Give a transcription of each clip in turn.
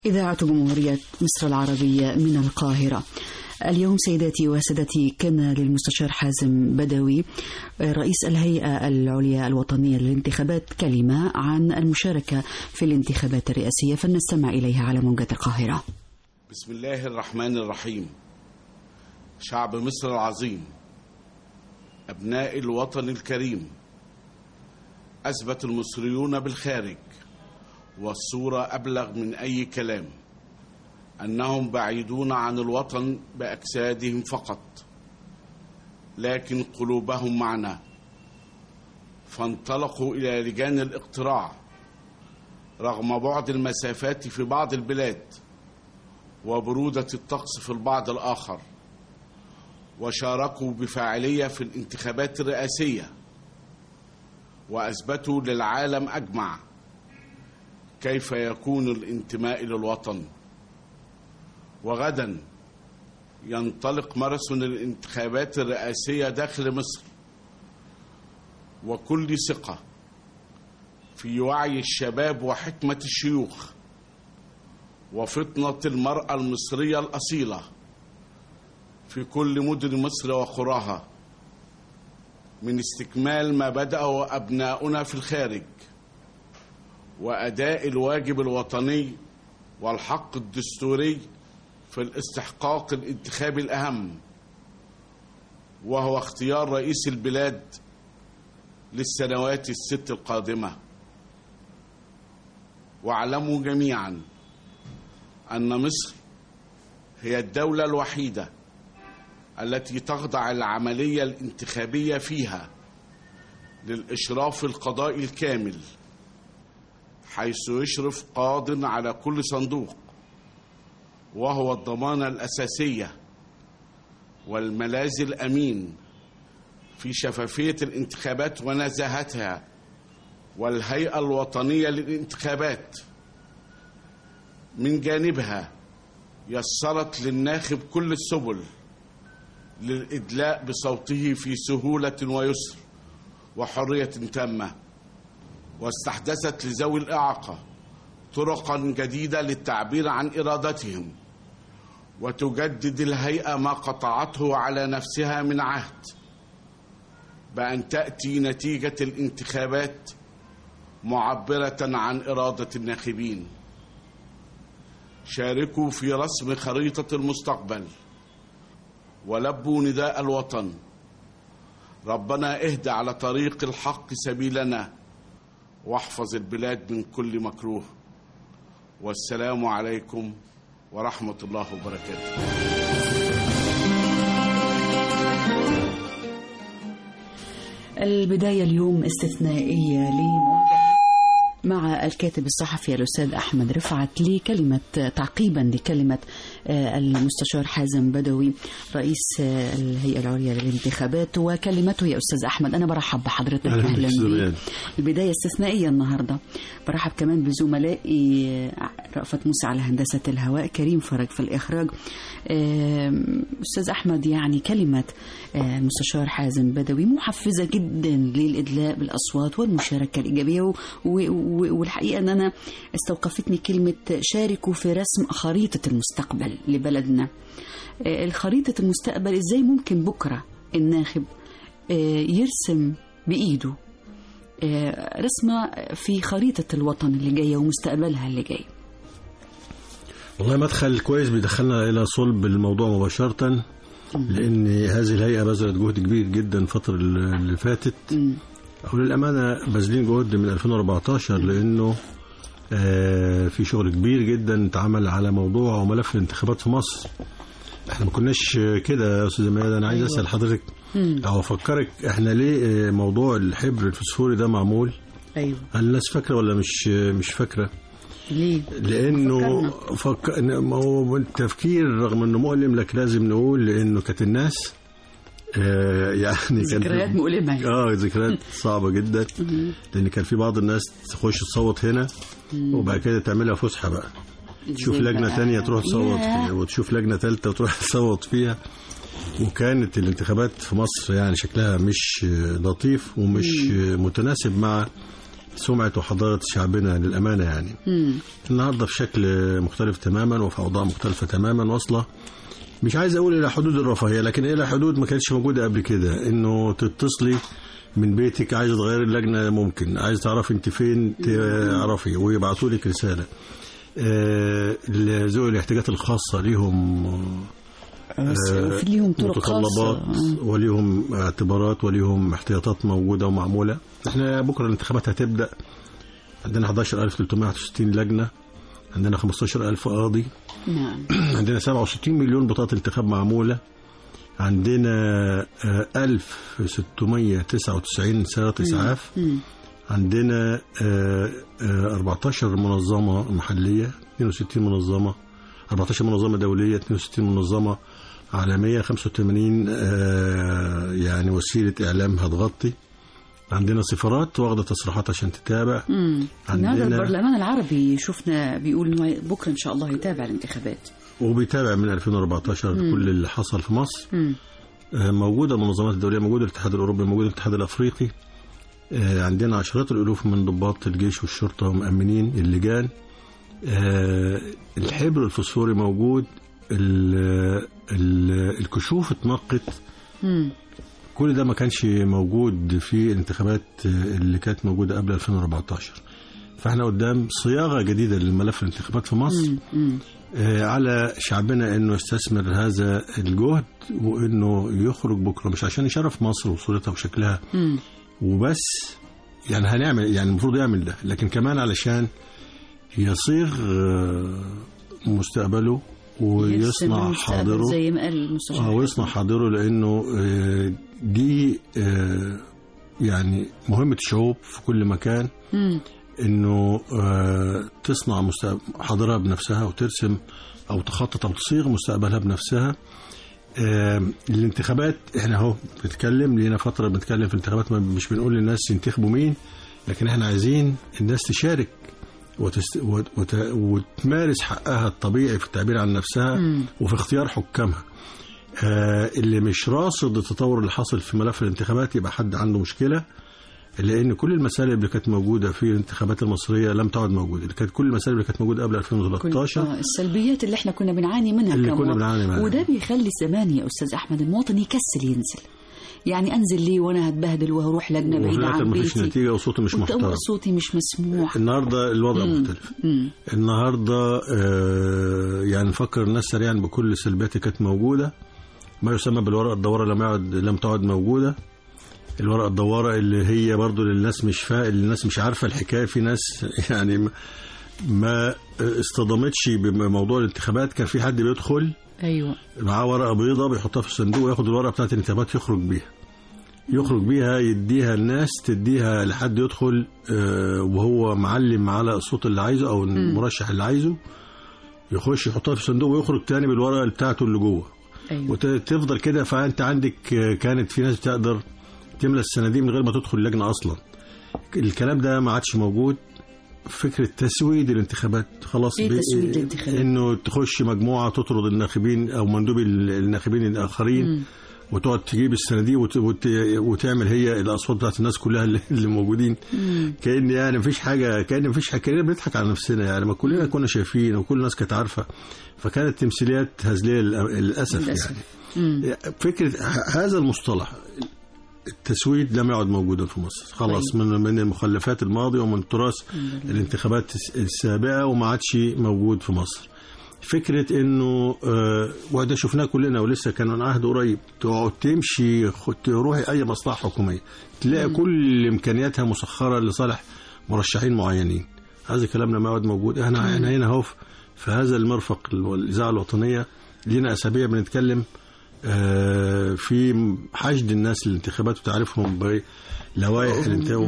إذاعة جمهورية مصر العربية من القاهرة اليوم سيداتي وسادتي كان للمستشار حازم بدوي رئيس الهيئة العليا الوطنية للانتخابات كلمة عن المشاركة في الانتخابات الرئاسية فلنستمع إليها على موجة القاهرة بسم الله الرحمن الرحيم شعب مصر العظيم أبناء الوطن الكريم أثبت المصريون بالخارج والصورة أبلغ من أي كلام أنهم بعيدون عن الوطن بأجسادهم فقط لكن قلوبهم معنا فانطلقوا إلى لجان الاقتراع رغم بعد المسافات في بعض البلاد وبرودة الطقس في البعض الآخر وشاركوا بفاعلية في الانتخابات الرئاسية وأثبتوا للعالم أجمع كيف يكون الانتماء للوطن وغدا ينطلق ماراثون الانتخابات الرئاسية داخل مصر وكل ثقة في وعي الشباب وحكمة الشيوخ وفطنة المرأة المصرية الأصيلة في كل مدن مصر وقراها من استكمال ما بدأه أبناؤنا في الخارج وأداء الواجب الوطني والحق الدستوري في الاستحقاق الانتخابي الأهم وهو اختيار رئيس البلاد للسنوات الست القادمة واعلموا جميعا أن مصر هي الدولة الوحيدة التي تخضع العملية الانتخابية فيها للإشراف القضائي الكامل حيث يشرف قاض على كل صندوق وهو الضمانة الأساسية والملاذ الأمين في شفافية الانتخابات ونزاهتها والهيئة الوطنية للانتخابات من جانبها يسرت للناخب كل السبل للإدلاء بصوته في سهولة ويسر وحرية تامة واستحدثت لذوي الإعاقة طرقا جديدة للتعبير عن إرادتهم وتجدد الهيئة ما قطعته على نفسها من عهد بأن تأتي نتيجة الانتخابات معبرة عن إرادة الناخبين شاركوا في رسم خريطة المستقبل ولبوا نداء الوطن ربنا اهد على طريق الحق سبيلنا واحفظ البلاد من كل مكروه والسلام عليكم ورحمة الله وبركاته البداية اليوم استثنائية لمواجهة مع الكاتب الصحفي الأستاذ أحمد رفعت لكلمة تعقيبا لكلمة المستشار حازم بدوي رئيس الهيئة العليا للانتخابات وكلمته يا أستاذ أحمد أنا برحب بحضرتك أهلا بك البداية استثنائية النهاردة برحب كمان بزملائي رأفت موسى على هندسة الهواء كريم فرج في الإخراج أستاذ أحمد يعني كلمة المستشار حازم بدوي محفزة جدا للإدلاء بالأصوات والمشاركة الإيجابية والحقيقة أن أنا استوقفتني كلمة شاركوا في رسم خريطة المستقبل لبلدنا الخريطة المستقبل إزاي ممكن بكرة الناخب يرسم بإيده رسمة في خريطة الوطن اللي جاية ومستقبلها اللي جاي والله مدخل كويس بيدخلنا إلى صلب الموضوع مباشرة لأن هذه الهيئة بذلت جهد كبير جدا الفترة اللي فاتت أو للأمانة باذلين جهد من 2014 لأنه آه في شغل كبير جدا اتعمل على موضوع وملف الانتخابات في مصر احنا ما كناش كده يا استاذ ميادة انا عايز أيوة. اسال حضرتك او افكرك احنا ليه موضوع الحبر الفسفوري ده معمول ايوه هل الناس فاكره ولا مش مش فاكره ليه لانه فك... ما هو التفكير رغم انه مؤلم لكن لازم نقول لانه كانت الناس آه يعني ذكريات مؤلمة اه ذكريات صعبة جدا لأن كان في بعض الناس تخش تصوت هنا وبعد كده تعملها فسحة بقى تشوف لجنة تانية تروح تصوت فيها وتشوف لجنة ثالثة وتروح تصوت فيها وكانت الانتخابات في مصر يعني شكلها مش لطيف ومش متناسب مع سمعة وحضارة شعبنا للأمانة يعني مم. النهارده في شكل مختلف تماما وفي أوضاع مختلفة تماما واصلة مش عايز أقول إلى حدود الرفاهية لكن إلى حدود ما كانتش موجودة قبل كده إنه تتصلي من بيتك عايزة تغيري اللجنة ممكن عايز تعرفي أنت فين تعرفي ويبعتوا لك رسالة آه، ذوي الاحتياجات الخاصة ليهم آه، في ليهم طرق خاصة متطلبات آه. وليهم اعتبارات وليهم احتياطات موجوده ومعموله احنا بكره الانتخابات هتبدا عندنا 11361 لجنه عندنا 15000 قاضي نعم عندنا 67 مليون بطاقه انتخاب معموله عندنا آه، 1699 سياره اسعاف مم. عندنا آه، آه، 14 منظمة محلية 62 منظمة 14 منظمة دولية 62 منظمة عالمية 85 آه، يعني وسيلة إعلام هتغطي عندنا سفارات واخدة تصريحات عشان تتابع مم. عندنا- النهارده البرلمان العربي شفنا بيقول انه بكره ان شاء الله يتابع الانتخابات وبيتابع من 2014 كل اللي حصل في مصر مم. آه، موجودة المنظمات الدولية موجودة الاتحاد الأوروبي موجود الاتحاد الأفريقي آه، عندنا عشرات الألوف من ضباط الجيش والشرطة ومأمنين اللجان آه، الحبر الفوسفوري موجود ال- ال- الكشوف اتنقت مم. كل ده ما كانش موجود في الانتخابات آه، اللي كانت موجودة قبل 2014 فاحنا قدام صياغة جديدة للملف الانتخابات في مصر مم. مم. آه، على شعبنا انه يستثمر هذا الجهد وانه يخرج بكره مش عشان يشرف مصر وصورتها وشكلها مم. وبس يعني هنعمل يعني المفروض يعمل ده لكن كمان علشان يصيغ آه، مستقبله ويصنع يرسم حاضره المستقبل زي ما قال المستشار اه ويصنع حاضره لانه آه، دي آه، يعني مهمه الشعوب في كل مكان مم. انه آه، تصنع مستقبل حاضرها بنفسها وترسم او تخطط او تصيغ مستقبلها بنفسها آه، الانتخابات احنا اهو بنتكلم لينا فتره بنتكلم في الانتخابات ما- مش بنقول للناس ينتخبوا مين لكن احنا عايزين الناس تشارك وتست... وت... وت... وتمارس حقها الطبيعي في التعبير عن نفسها مم. وفي اختيار حكامها آه اللي مش راصد التطور اللي حصل في ملف الانتخابات يبقى حد عنده مشكله لان كل المسائل اللي كانت موجوده في الانتخابات المصريه لم تعد موجوده اللي كانت كل المسائل اللي كانت موجوده قبل كل 2013 آه، السلبيات اللي احنا كنا بنعاني منها اللي كمواطن. كنا بنعاني منها. وده بيخلي زمان يا استاذ احمد المواطن يكسل ينزل يعني انزل ليه وانا هتبهدل وهروح لجنه وفي بعيده الاخر عن مفيش بيتي نتيجه وصوتي مش وت- محترم صوتي مش مسموح النهارده الوضع مم. مختلف مم. النهارده آه يعني نفكر الناس سريعا بكل السلبيات اللي كانت موجوده ما يسمى بالورقه الدواره لم يعد لم تعد موجوده الورقه الدواره اللي هي برضو للناس مش فا... الناس مش عارفه الحكايه في ناس يعني ما- ما اصطدمتش بموضوع الانتخابات كان في حد بيدخل ايوه معاه ورقه بيضاء بيحطها في الصندوق وياخد الورقه بتاعت الانتخابات يخرج بيها يخرج بيها يديها الناس تديها لحد يدخل آه، وهو معلم على الصوت اللي عايزه او المرشح اللي عايزه يخش يحطها في الصندوق ويخرج تاني بالورقه بتاعته اللي جوه ايوه وتفضل كده فانت عندك آه، كانت في ناس بتقدر تملى الصناديق من غير ما تدخل اللجنه اصلا الكلام ده ما عادش موجود فكره تسويد الانتخابات خلاص إيه بي- تسويد الانتخابات؟ انه تخش مجموعه تطرد الناخبين او مندوبي الناخبين الاخرين مم. وتقعد تجيب الصناديق وت... وت... وتعمل هي الاصوات بتاعت الناس كلها اللي, اللي موجودين مم. كان يعني مفيش حاجه كان مفيش حاجه كاننا بنضحك على نفسنا يعني ما كلنا كنا شايفين وكل الناس كانت عارفه فكانت تمثيليات هزليه للأ- للاسف للأسف. يعني مم. فكره ه- هذا المصطلح التسويد لم يعد موجودا في مصر خلاص طيب. من من المخلفات الماضيه ومن تراث الانتخابات الس- السابقه وما عادش موجود في مصر فكره انه آه وده شفناه كلنا ولسه كان من عهد قريب تقعد تمشي خ- تروحي اي مصلحه حكوميه تلاقي كل امكانياتها مسخره لصالح مرشحين معينين هذا كلامنا ما يعد موجود احنا احنا هنا اهو في هذا المرفق والاذاعه الوطنيه لينا اسابيع بنتكلم آه، في حشد الناس للانتخابات وتعرفهم بلوائح الانتخابات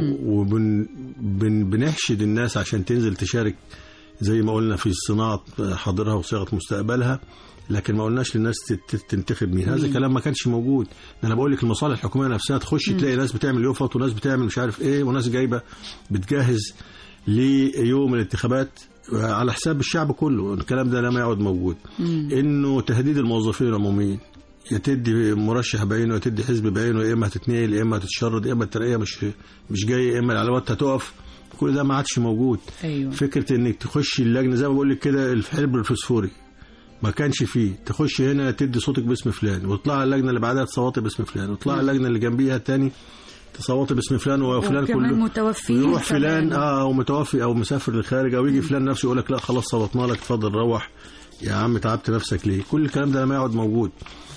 وبنحشد الناس عشان تنزل تشارك زي ما قلنا في صناعة حاضرها وصياغة مستقبلها لكن ما قلناش للناس تت- تنتخب مين هذا الكلام ما كانش موجود انا بقول لك المصالح الحكوميه نفسها تخش تلاقي ناس بتعمل يوفط وناس بتعمل مش عارف ايه وناس جايبه بتجهز ليوم الانتخابات على حساب الشعب كله الكلام ده لم يعد موجود انه تهديد الموظفين العموميين يا تدي مرشح بعينه يا تدي حزب بعينه يا اما هتتنقل يا اما هتتشرد يا اما الترقيه مش مش جايه يا اما العلاوات هتقف كل ده ما عادش موجود ايوه فكره انك تخش اللجنه زي ما بقول لك كده الحبر الفسفوري ما كانش فيه تخش هنا تدي صوتك باسم فلان وتطلع اللجنه اللي بعدها تصوتي باسم فلان وتطلع اللجنه اللي جنبيها الثاني تصوتي باسم فلان وفلان وكمان كله متوفيين ويروح كمان. فلان اه او متوفي او مسافر للخارج او يجي فلان نفسه يقول لك لا خلاص صوتنا لك اتفضل روح يا عم تعبت نفسك ليه كل الكلام ده لما يقعد موجود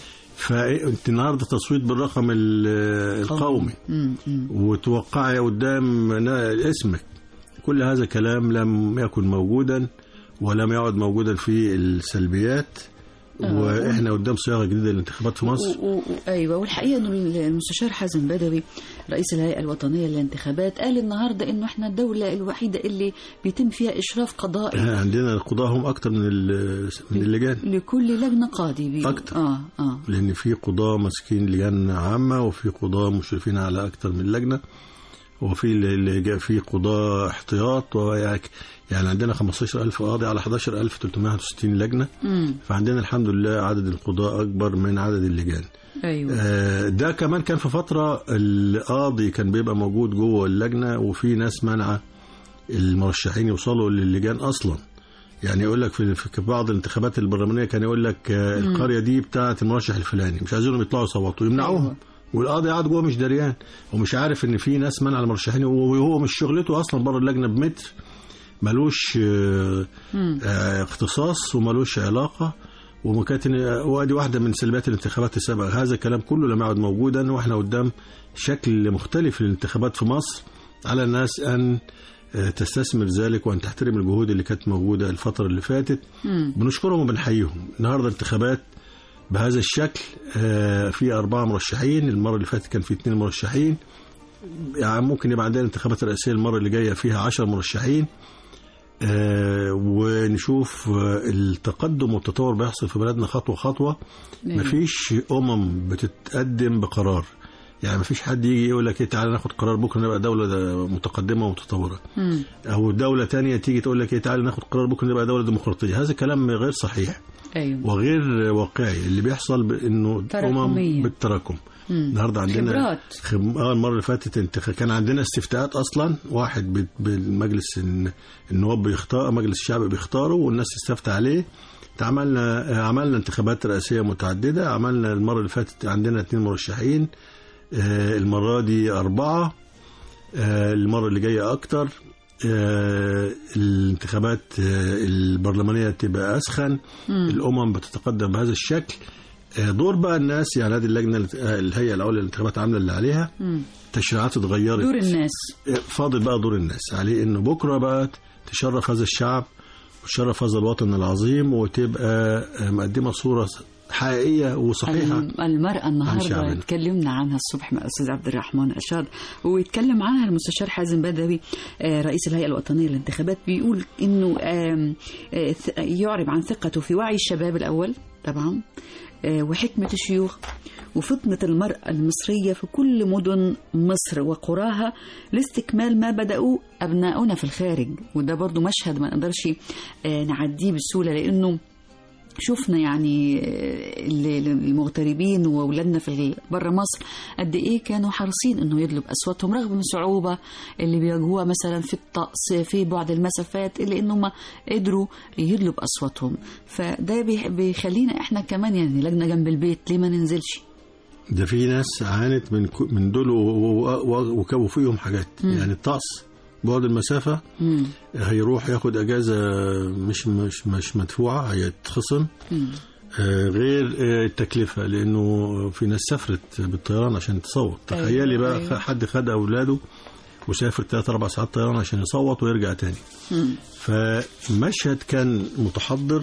فانت النهارده تصويت بالرقم ال- القومي مم. مم. وتوقعي قدام نا- اسمك كل هذا كلام لم يكن موجودا ولم يعد موجودا في السلبيات واحنا قدام صياغه جديده للانتخابات في مصر و- و- ايوه والحقيقه انه المستشار حازم بدوي رئيس الهيئه الوطنيه للانتخابات قال النهارده انه احنا الدوله الوحيده اللي بيتم فيها اشراف قضائي إحنا عندنا القضاة هم اكتر من ال- من اللجان لكل لجنه قاضي بي... أكتر. اه اه لان في قضاة ماسكين لجان عامه وفي قضاة مشرفين على اكتر من لجنه وفي اللي جاء في قضاة احتياط ويعني يعني عندنا 15000 قاضي على 11361 لجنه امم فعندنا الحمد لله عدد القضاء اكبر من عدد اللجان ايوه آه، ده كمان كان في فترة القاضي كان بيبقى موجود جوه اللجنة وفي ناس منع المرشحين يوصلوا للجان أصلا يعني يقول لك في في بعض الانتخابات البرلمانية كان يقول لك آه، القرية دي بتاعة المرشح الفلاني مش عايزينهم يطلعوا يصوتوا يمنعوهم أيوة. والقاضي قاعد جوه مش دريان ومش عارف ان في ناس منع المرشحين وهو مش شغلته اصلا بره اللجنه بمتر ملوش آه، آه، اختصاص وملوش علاقه وكانت وادي واحده من سلبيات الانتخابات السابقه هذا الكلام كله لم يعد موجودا واحنا قدام شكل مختلف للانتخابات في مصر على الناس ان آه، تستثمر ذلك وان تحترم الجهود اللي كانت موجوده الفتره اللي فاتت بنشكرهم وبنحييهم النهارده انتخابات بهذا الشكل آه، في أربعة مرشحين المرة اللي فاتت كان في اثنين مرشحين يعني ممكن يبقى عندنا الانتخابات الرئاسية المرة اللي جاية فيها عشر مرشحين آه، ونشوف آه، التقدم والتطور بيحصل في بلدنا خطوة خطوة أيوة. مفيش أمم بتتقدم بقرار يعني مفيش حد يجي يقول لك إيه تعالى ناخد قرار بكره نبقى دولة متقدمة ومتطورة مم. أو دولة تانية تيجي تقول لك إيه تعالى ناخد قرار بكره نبقى دولة ديمقراطية هذا كلام غير صحيح ايوه وغير واقعي اللي بيحصل بانه تراكمية. امم بالتراكم النهارده عندنا خبرات. خب... اه المره اللي فاتت انت كان عندنا استفتاءات اصلا واحد ب- بالمجلس الن- النواب بيختار مجلس الشعب بيختاره والناس تستفتى عليه عملنا آه، عملنا انتخابات رئاسيه متعدده عملنا المره اللي فاتت عندنا اثنين مرشحين آه، المره دي اربعه آه، المره اللي جايه اكتر آه، الانتخابات آه، البرلمانيه تبقى اسخن الامم بتتقدم بهذا الشكل آه، دور بقى الناس يعني هذه اللجنه اللي- آه، الهيئه العليا للانتخابات عامله اللي عليها تشريعات اتغيرت دور الناس فاضل بقى دور الناس عليه انه بكره بقى تشرف هذا الشعب وتشرف هذا الوطن العظيم وتبقى آه، مقدمه صوره حقيقيه وصحيحه الم- المرأة النهاردة شعبنا. اتكلمنا عنها الصبح مع الأستاذ عبد الرحمن أشار ويتكلم عنها المستشار حازم بدوي آه، رئيس الهيئة الوطنية للانتخابات بيقول إنه آم، آه، ث- يعرب عن ثقته في وعي الشباب الأول طبعا آه، وحكمة الشيوخ وفطنة المرأة المصرية في كل مدن مصر وقراها لاستكمال ما بدأوا أبناؤنا في الخارج وده برضو مشهد ما نقدرش آه، نعديه بسهولة لأنه شفنا يعني ال- المغتربين واولادنا في بره مصر قد ايه كانوا حريصين انه يدلوا باصواتهم رغم الصعوبه اللي بيواجهوها مثلا في الطقس في بعد المسافات الا انهم قدروا يدلوا باصواتهم فده بيخ- بيخلينا احنا كمان يعني لجنه جنب البيت ليه ما ننزلش ده في ناس عانت من ك- من دول و- و- و- وكبوا فيهم حاجات يعني الطقس بعد المسافه مم. هيروح ياخد اجازه مش مش مش مدفوعه هيتخصم آه، غير آه، التكلفه لانه في ناس سافرت بالطيران عشان تصوت تخيلي أيوة، بقى أيوة. حد خد اولاده وسافر ثلاث اربع ساعات طيران عشان يصوت ويرجع تاني فمشهد كان متحضر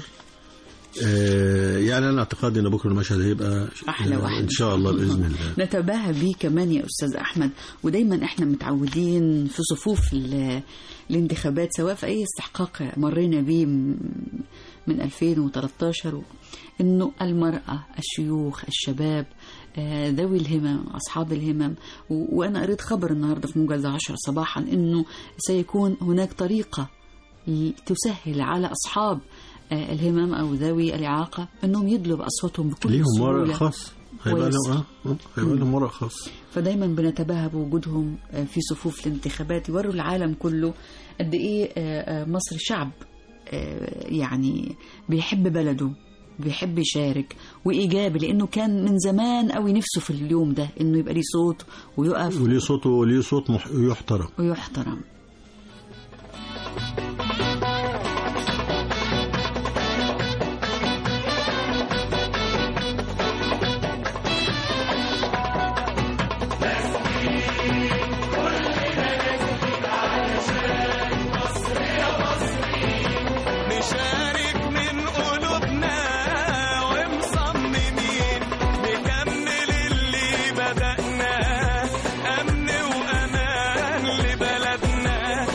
آه، يعني انا اعتقادي ان بكره المشهد هيبقى أحلى واحد. ان شاء الله باذن الله نتباهى بيه كمان يا استاذ احمد ودايما احنا متعودين في صفوف ال- الانتخابات سواء في اي استحقاق مرينا بيه م- من 2013 انه المراه الشيوخ الشباب آه، ذوي الهمم اصحاب الهمم و- وانا قريت خبر النهارده في موجز 10 صباحا انه سيكون هناك طريقه ل- تسهل على اصحاب آه، الهمم او ذوي الاعاقه انهم يدلوا باصواتهم بكل ليهم سهوله ورق خاص هيبقى كويس. لهم اه آه، هيبقى لهم ورق خاص فدايما بنتباهى بوجودهم آه، في صفوف الانتخابات يوروا العالم كله قد ايه آه، آه، مصر شعب آه، يعني بيحب بلده بيحب يشارك وايجابي لانه كان من زمان قوي نفسه في اليوم ده انه يبقى ليه صوت ويقف وليه صوته وليه صوت مح- يحترم ويحترم نشارك من قلوبنا ومصممين نكمل اللي بدأناه أمن وأمان لبلدنا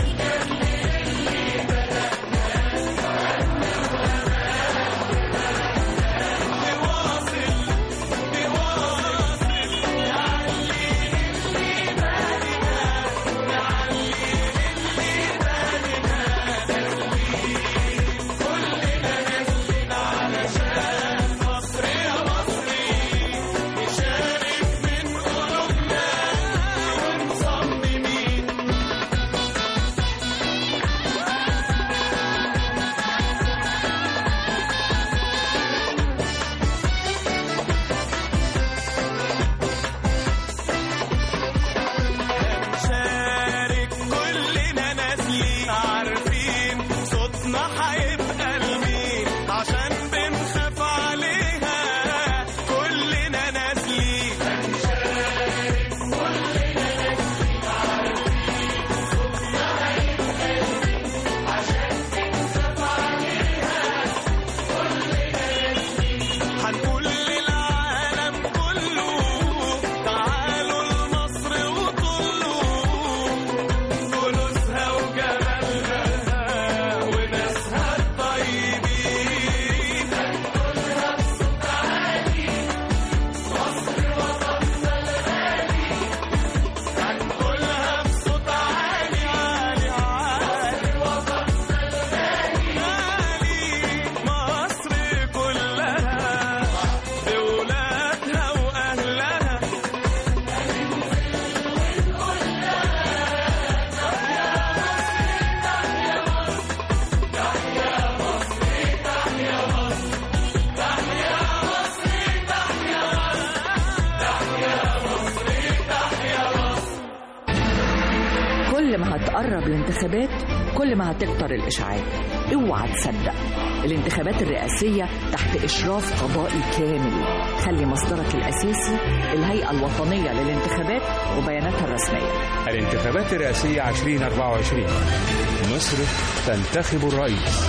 نواصل نواصل نعلي اللي بالنا نعلي اللي بالنا كلنا نسلم علشان مصر يا مصري نشارك من قلوبنا ومصممين نشارك كلنا نازلين عارفين صوتنا هيبقى لمين عشان بنخاف عليها كلنا نازلين هنقول للعالم كله تعالوا لمصر وطلوا فلوسها وجمالها وناسها الطيبين هنقولها بصوت عالي مصر وطننا الغالي هنقولها بصوت عالي عالي عالي وطننا الغالي مصر كلها بولادها وأهلها كل ما هتقرب الانتخابات كل ما هتكتر الإشاعات اوعى تصدق الانتخابات الرئاسية تحت إشراف قضائي كامل خلي مصدرك الأساسي الهيئة الوطنية للانتخابات وبياناتها الرسمية الانتخابات الرئاسية 2024 مصر تنتخب الرئيس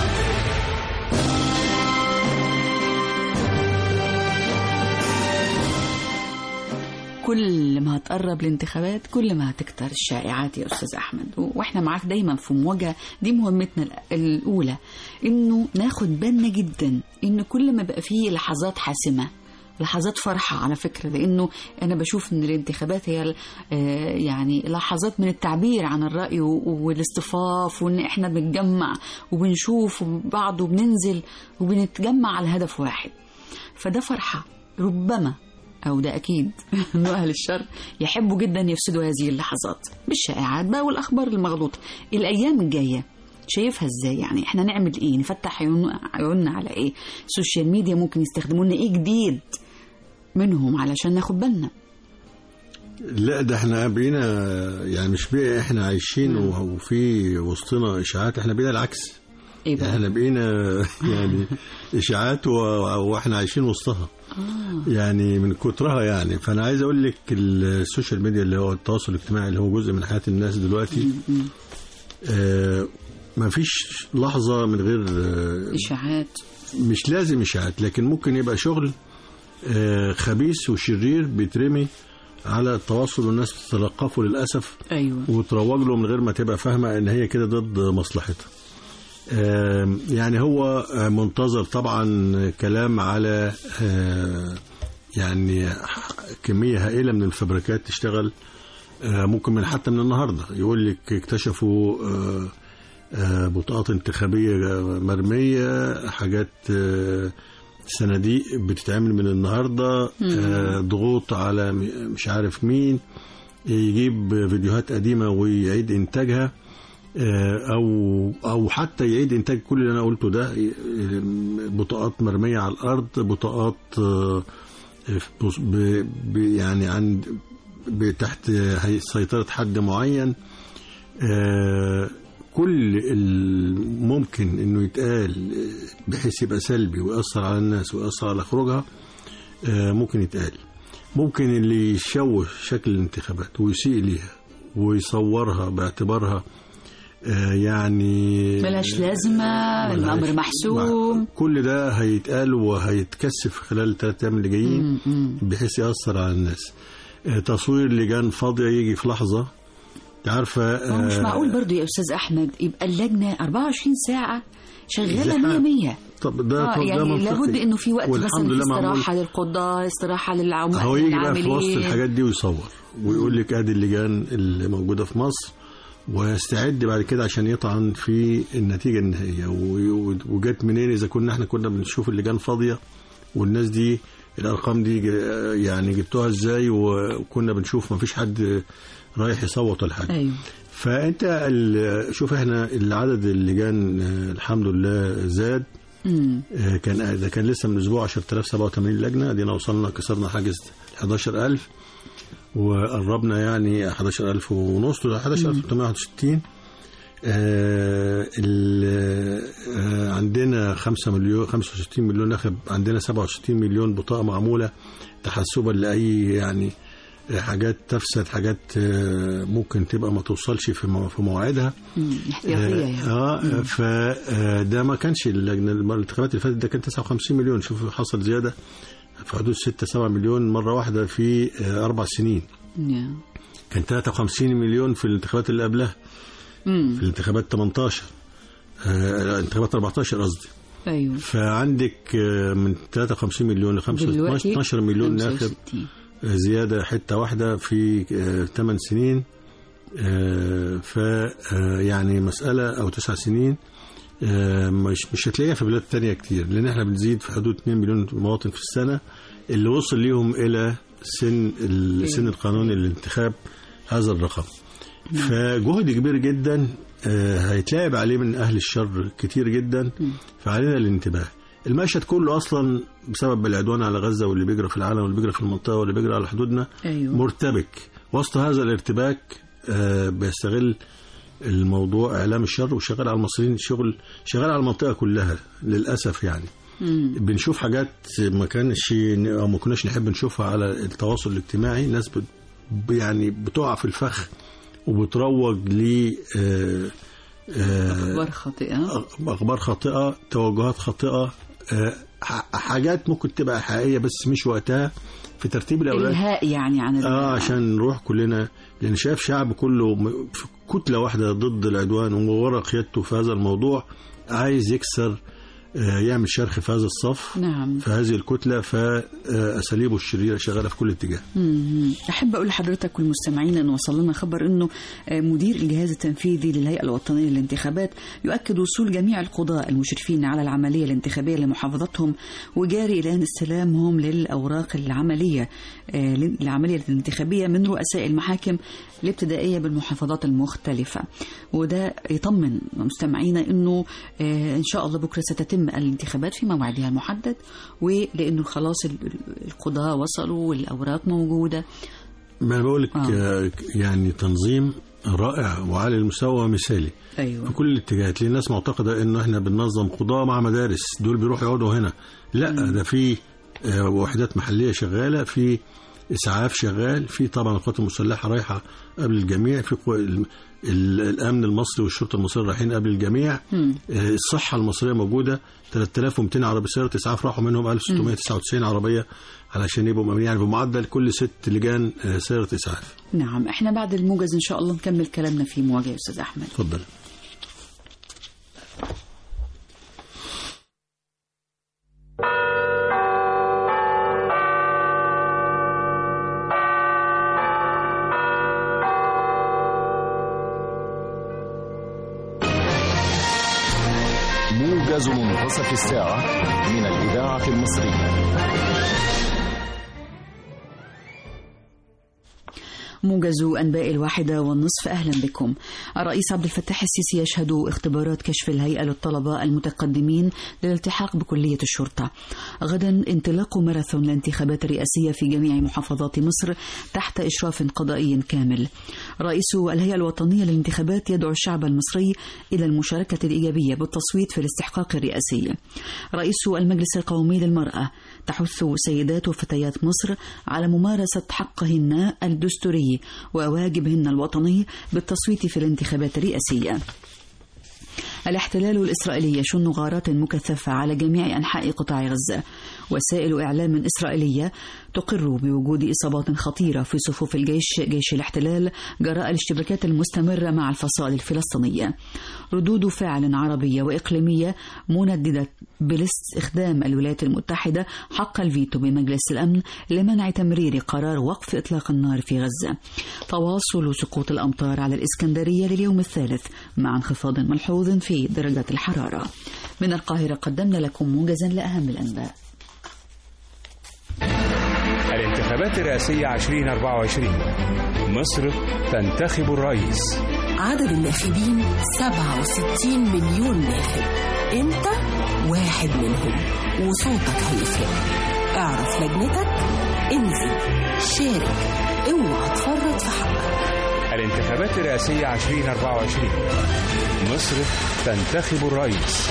كل ما هتقرب الانتخابات كل ما هتكتر الشائعات يا استاذ احمد واحنا معاك دايما في مواجهه دي مهمتنا الاولى انه ناخد بالنا جدا ان كل ما بقى فيه لحظات حاسمه لحظات فرحة على فكرة لأنه أنا بشوف إن الانتخابات هي آه، يعني لحظات من التعبير عن الرأي و- والاصطفاف وإن إحنا بنتجمع وبنشوف بعض وبننزل وبنتجمع على هدف واحد فده فرحة ربما أو ده أكيد إنه أهل الشر يحبوا جدا يفسدوا هذه اللحظات بالشائعات بقى والأخبار المغلوطة الأيام الجاية شايفها ازاي يعني احنا نعمل ايه نفتح عيون- عيوننا على ايه السوشيال ميديا ممكن يستخدموا لنا ايه جديد منهم علشان ناخد بالنا لا ده احنا بقينا يعني مش بقى احنا عايشين و- وفي وسطنا اشاعات احنا بقينا العكس ايه بقى احنا بقينا يعني اشاعات و- واحنا عايشين وسطها يعني من كترها يعني فانا عايز اقول لك السوشيال ميديا اللي هو التواصل الاجتماعي اللي هو جزء من حياه الناس دلوقتي آه ما فيش لحظه من غير آه اشاعات مش لازم اشاعات لكن ممكن يبقى شغل آه خبيث وشرير بيترمي على التواصل والناس بتتلقفه للاسف ايوه وتروج له من غير ما تبقى فاهمه ان هي كده ضد مصلحتها. آم، يعني هو آه، منتظر طبعا كلام على آه، يعني كميه هائله من الفبركات تشتغل آه، ممكن من حتى من النهارده يقول لك اكتشفوا آه، آه، بطاقات انتخابيه مرميه حاجات آه، صناديق بتتعمل من النهارده آه، ضغوط على م- مش عارف مين يجيب فيديوهات قديمه ويعيد انتاجها آه، او او حتى يعيد انتاج كل اللي انا قلته ده ي- بطاقات مرميه على الارض بطاقات آه، بص- ب- ب- يعني عند ب- تحت هي- سيطره حد معين آه، كل الممكن انه يتقال بحيث يبقى سلبي ويأثر على الناس ويأثر على خروجها آه، ممكن يتقال ممكن اللي يشوه شكل الانتخابات ويسيء ليها ويصورها باعتبارها آه، يعني ملهاش لازمة الأمر ملهاش- محسوم كل ده هيتقال وهيتكثف خلال الثلاث ايام اللي جايين بحيث يأثر على الناس آه، تصوير لجان فاضية يجي في لحظة أنت عارفة هو مش آه، معقول برضو يا أستاذ أحمد يبقى اللجنة 24 ساعة شغالة زحام. 100 100 طب ده اه طب ده يعني منطقي. لابد انه في وقت والحمد مثلا في لله معمول. استراحه للقضاه استراحه للعمال هو يجي بقى في وسط للعاملين. الحاجات دي ويصور ويقول لك ادي اللجان اللي موجوده في مصر ويستعد بعد كده عشان يطعن في النتيجه النهائيه و- وجت منين اذا كنا احنا كنا بنشوف اللجان فاضيه والناس دي الارقام دي ج- يعني جبتوها ازاي وكنا بنشوف ما فيش حد رايح يصوت ولا حاجه ايوه فانت ال- شوف احنا العدد اللجان آه، الحمد لله زاد امم آه، كان ده كان لسه من اسبوع 10087 لجنه ادينا وصلنا كسرنا حاجز 11000 وقربنا يعني 11000 ونص ل 11861 آه ال- آه عندنا 5 مليون 65 مليون ناخب عندنا 67 مليون بطاقه معموله تحسبا لاي يعني آه، حاجات تفسد حاجات آه، ممكن تبقى ما توصلش في مو- في مواعيدها احتياطيه يعني اه فده ما كانش اللجنه الانتخابات اللي فاتت ده كان 59 مليون شوف حصل زياده في حدود 6 7 مليون مره واحده في آه، اربع سنين نعم. كان 53 مليون في الانتخابات اللي قبلها امم في الانتخابات 18 آه انتخابات 14 قصدي ايوه فعندك آه، من 53 مليون ل 15 دلوقتي 12 مليون ناخب 65. آه، زياده حته واحده في 8 سنين آه، ف آه، يعني مساله او 9 سنين آه، مش مش هتلاقيها في بلاد تانية كتير لان احنا بنزيد في حدود 2 مليون مواطن في السنه اللي وصل ليهم الى سن السن القانوني للانتخاب هذا الرقم فجهد كبير جدا آه، هيتلعب عليه من اهل الشر كتير جدا فعلينا الانتباه المشهد كله اصلا بسبب العدوان على غزه واللي بيجرى في العالم واللي بيجرى في المنطقه واللي بيجرى على حدودنا ايوه مرتبك وسط هذا الارتباك آه، بيستغل الموضوع اعلام الشر وشغال على المصريين شغل شغال على المنطقه كلها للاسف يعني مم. بنشوف حاجات ما كانش او ما كناش نحب نشوفها على التواصل الاجتماعي ناس بت يعني بتقع في الفخ وبتروج ل آه، آه، اخبار خاطئه اخبار خاطئه توجهات خاطئه آه، ح- حاجات ممكن تبقى حقيقيه بس مش وقتها في ترتيب الاولويات الهاء يعني عن ال- اه عشان نروح كلنا لان شايف شعب كله م- في كتله واحده ضد العدوان وورا قيادته في هذا الموضوع عايز يكسر آه، يعمل شرخ في هذا الصف نعم في هذه الكتله فاساليبه الشريره شغاله في كل اتجاه مم. أحب أقول لحضرتك والمستمعين أن وصل لنا خبر أنه آه، مدير الجهاز التنفيذي للهيئة الوطنية للانتخابات يؤكد وصول جميع القضاء المشرفين على العملية الانتخابية لمحافظتهم وجاري الآن استلامهم للأوراق العملية آه، العملية الانتخابية من رؤساء المحاكم الابتدائية بالمحافظات المختلفة وده يطمن مستمعينا أنه آه، إن شاء الله بكرة ستتم الانتخابات في موعدها المحدد ولأنه خلاص ال- ال- القضاة وصلوا والأوراق موجودة ما أنا بقول لك آه. آه، يعني تنظيم رائع وعلى المستوى مثالي في أيوة كل الاتجاهات ليه الناس معتقده انه احنا بننظم قضاه مع مدارس دول بيروحوا يقعدوا هنا لا ده في آه، وحدات محليه شغاله في اسعاف شغال في طبعا القوات المسلحه رايحه قبل الجميع في قوى ال- ال- الامن المصري والشرطه المصريه رايحين قبل الجميع مم. آه، الصحه المصريه موجوده 3200 عربيه سياره اسعاف راحوا منهم 1699 عربيه علشان يبقوا مأمنين يعني بمعدل كل ست لجان آه، سياره اسعاف نعم احنا بعد الموجز ان شاء الله نكمل كلامنا في مواجهه يا استاذ احمد اتفضل موجز منتصف الساعة من الإذاعة الإذاعة المصرية موجز أنباء الواحدة والنصف أهلا بكم الرئيس عبد الفتاح السيسي يشهد اختبارات كشف الهيئة للطلبة المتقدمين للالتحاق بكلية الشرطة غدا انطلاق ماراثون الانتخابات الرئاسية في جميع محافظات مصر تحت إشراف قضائي كامل رئيس الهيئة الوطنية للانتخابات يدعو الشعب المصري إلى المشاركة الإيجابية بالتصويت في الاستحقاق الرئاسي رئيس المجلس القومي للمرأة تحث سيدات وفتيات مصر على ممارسة حقهن الدستوري وواجبهن الوطني بالتصويت في الانتخابات الرئاسية الاحتلال الإسرائيلي يشن غارات مكثفة على جميع أنحاء قطاع غزة وسائل إعلام إسرائيلية تقر بوجود إصابات خطيرة في صفوف الجيش جيش الاحتلال جراء الاشتباكات المستمرة مع الفصائل الفلسطينية ردود فعل عربية وإقليمية منددة بالاستخدام الولايات المتحدة حق الفيتو بمجلس الأمن لمنع تمرير قرار وقف إطلاق النار في غزة تواصل سقوط الأمطار على الإسكندرية لليوم الثالث مع انخفاض ملحوظ في درجة الحرارة من القاهرة قدمنا لكم موجزا لأهم الأنباء الانتخابات الرئاسية 2024 مصر تنتخب الرئيس عدد الناخبين 67 مليون ناخب انت واحد منهم وصوتك هيفرق اعرف لجنتك انزل شارك اوعى تفرط في حقك الانتخابات الرئاسية 2024 مصر تنتخب الرئيس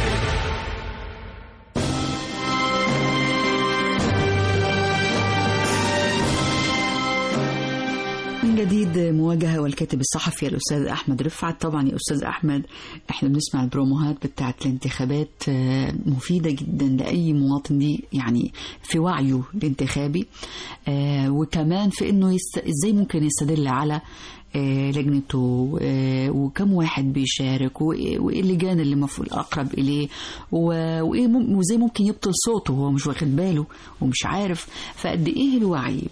من جديد مواجهة والكاتب الصحفي الأستاذ أحمد رفعت طبعا يا أستاذ أحمد إحنا بنسمع البروموهات بتاعة الانتخابات آه، مفيدة جدا لأي مواطن دي يعني في وعيه الانتخابي آه، وكمان في إنه يست... إزاي ممكن يستدل على آه، لجنته آه، وكم واحد بيشارك وإيه وإيه اللجان اللي المفروض أقرب إليه و- وإيه مم- وإزاي ممكن يبطل صوته وهو مش واخد باله ومش عارف فقد إيه الوعي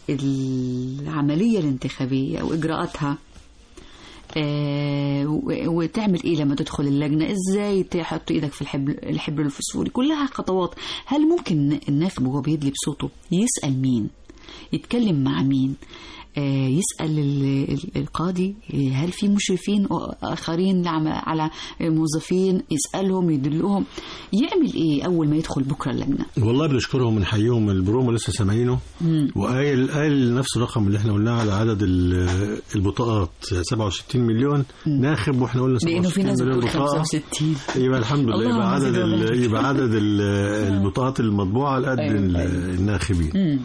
بالعملية الانتخابية وإجراءاتها آه، و- وتعمل ايه لما تدخل اللجنه ازاي تحط ايدك في الحبل الحبر الفسفوري كلها خطوات هل ممكن الناخب وهو بيدلي بصوته يسال مين يتكلم مع مين آه، يسأل ال- ال- القاضي آه، هل في مشرفين آخرين لعم- على موظفين يسألهم يدلهم يعمل إيه أول ما يدخل بكرة اللجنة والله بنشكرهم ونحييهم البرومو لسه سامعينه وقايل قايل نفس الرقم اللي احنا قلناه على عدد ال- البطاقات 67 مليون ناخب واحنا قلنا لأنه في 67 ناس مليون بتقول بطاقه 65 يبقى الحمد لله اللهم يبقى عدد زد ولا ال- يبقى عدد ال- البطاقات المطبوعه على قد أيوة، ال- أيوة. الناخبين مم.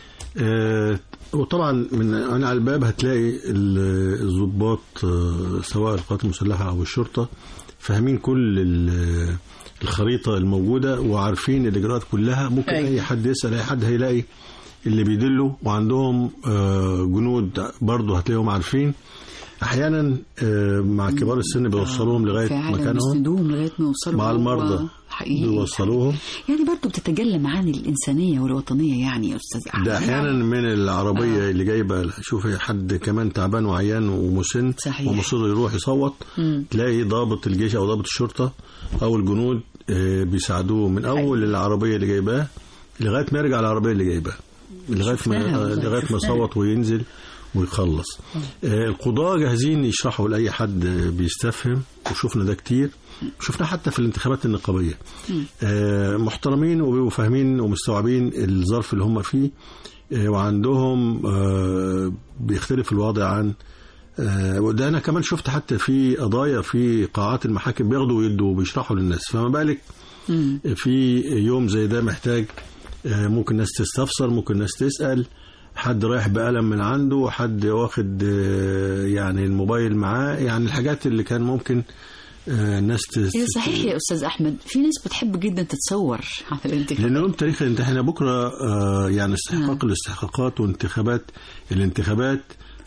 آه، وطبعا من انا على الباب هتلاقي ال- الضباط آه، سواء القوات المسلحه او الشرطه فاهمين كل ال- الخريطه الموجوده وعارفين الاجراءات كلها ممكن أيوة. اي حد يسال اي حد هيلاقي اللي بيدله وعندهم آه، جنود برضه هتلاقيهم عارفين احيانا آه، مع كبار السن بيوصلوهم لغايه فعلا مكانهم بيسندوهم لغاية ما يوصلوا مع هو المرضى حقيقي بيوصلوهم يعني برضو بتتجلى معاني الإنسانية والوطنية يعني يا أستاذ أحمد ده احيانا من العربيه آه. اللي جايبه شوفي حد كمان تعبان وعيان ومسن صحيح. ومصر يروح يصوت مم. تلاقي ضابط الجيش او ضابط الشرطه او الجنود آه، بيساعدوه من اول العربيه اللي جايباه لغايه ما يرجع العربيه اللي جايباه لغايه شفناها ما والله، لغايه ما شفناها. يصوت وينزل ويخلص آه، القضاة جاهزين يشرحوا لأي حد بيستفهم وشفنا ده كتير شفنا حتى في الانتخابات النقابية آه، محترمين وبيبقوا فاهمين ومستوعبين الظرف اللي هم فيه آه، وعندهم آه، بيختلف الوضع عن آه، وده انا كمان شفت حتى في قضايا في قاعات المحاكم بياخدوا ويدوا وبيشرحوا للناس فما بالك مم. في يوم زي ده محتاج آه، ممكن ناس تستفسر ممكن ناس تسأل حد رايح بقلم من عنده حد واخد آه، يعني الموبايل معاه يعني الحاجات اللي كان ممكن آه، الناس تس... إيه صحيح يا أستاذ أحمد في ناس بتحب جدا تتصور على الانتخابات لأن يوم تاريخ الامتحان بكرة آه، يعني استحقاق الاستحقاقات وانتخابات الانتخابات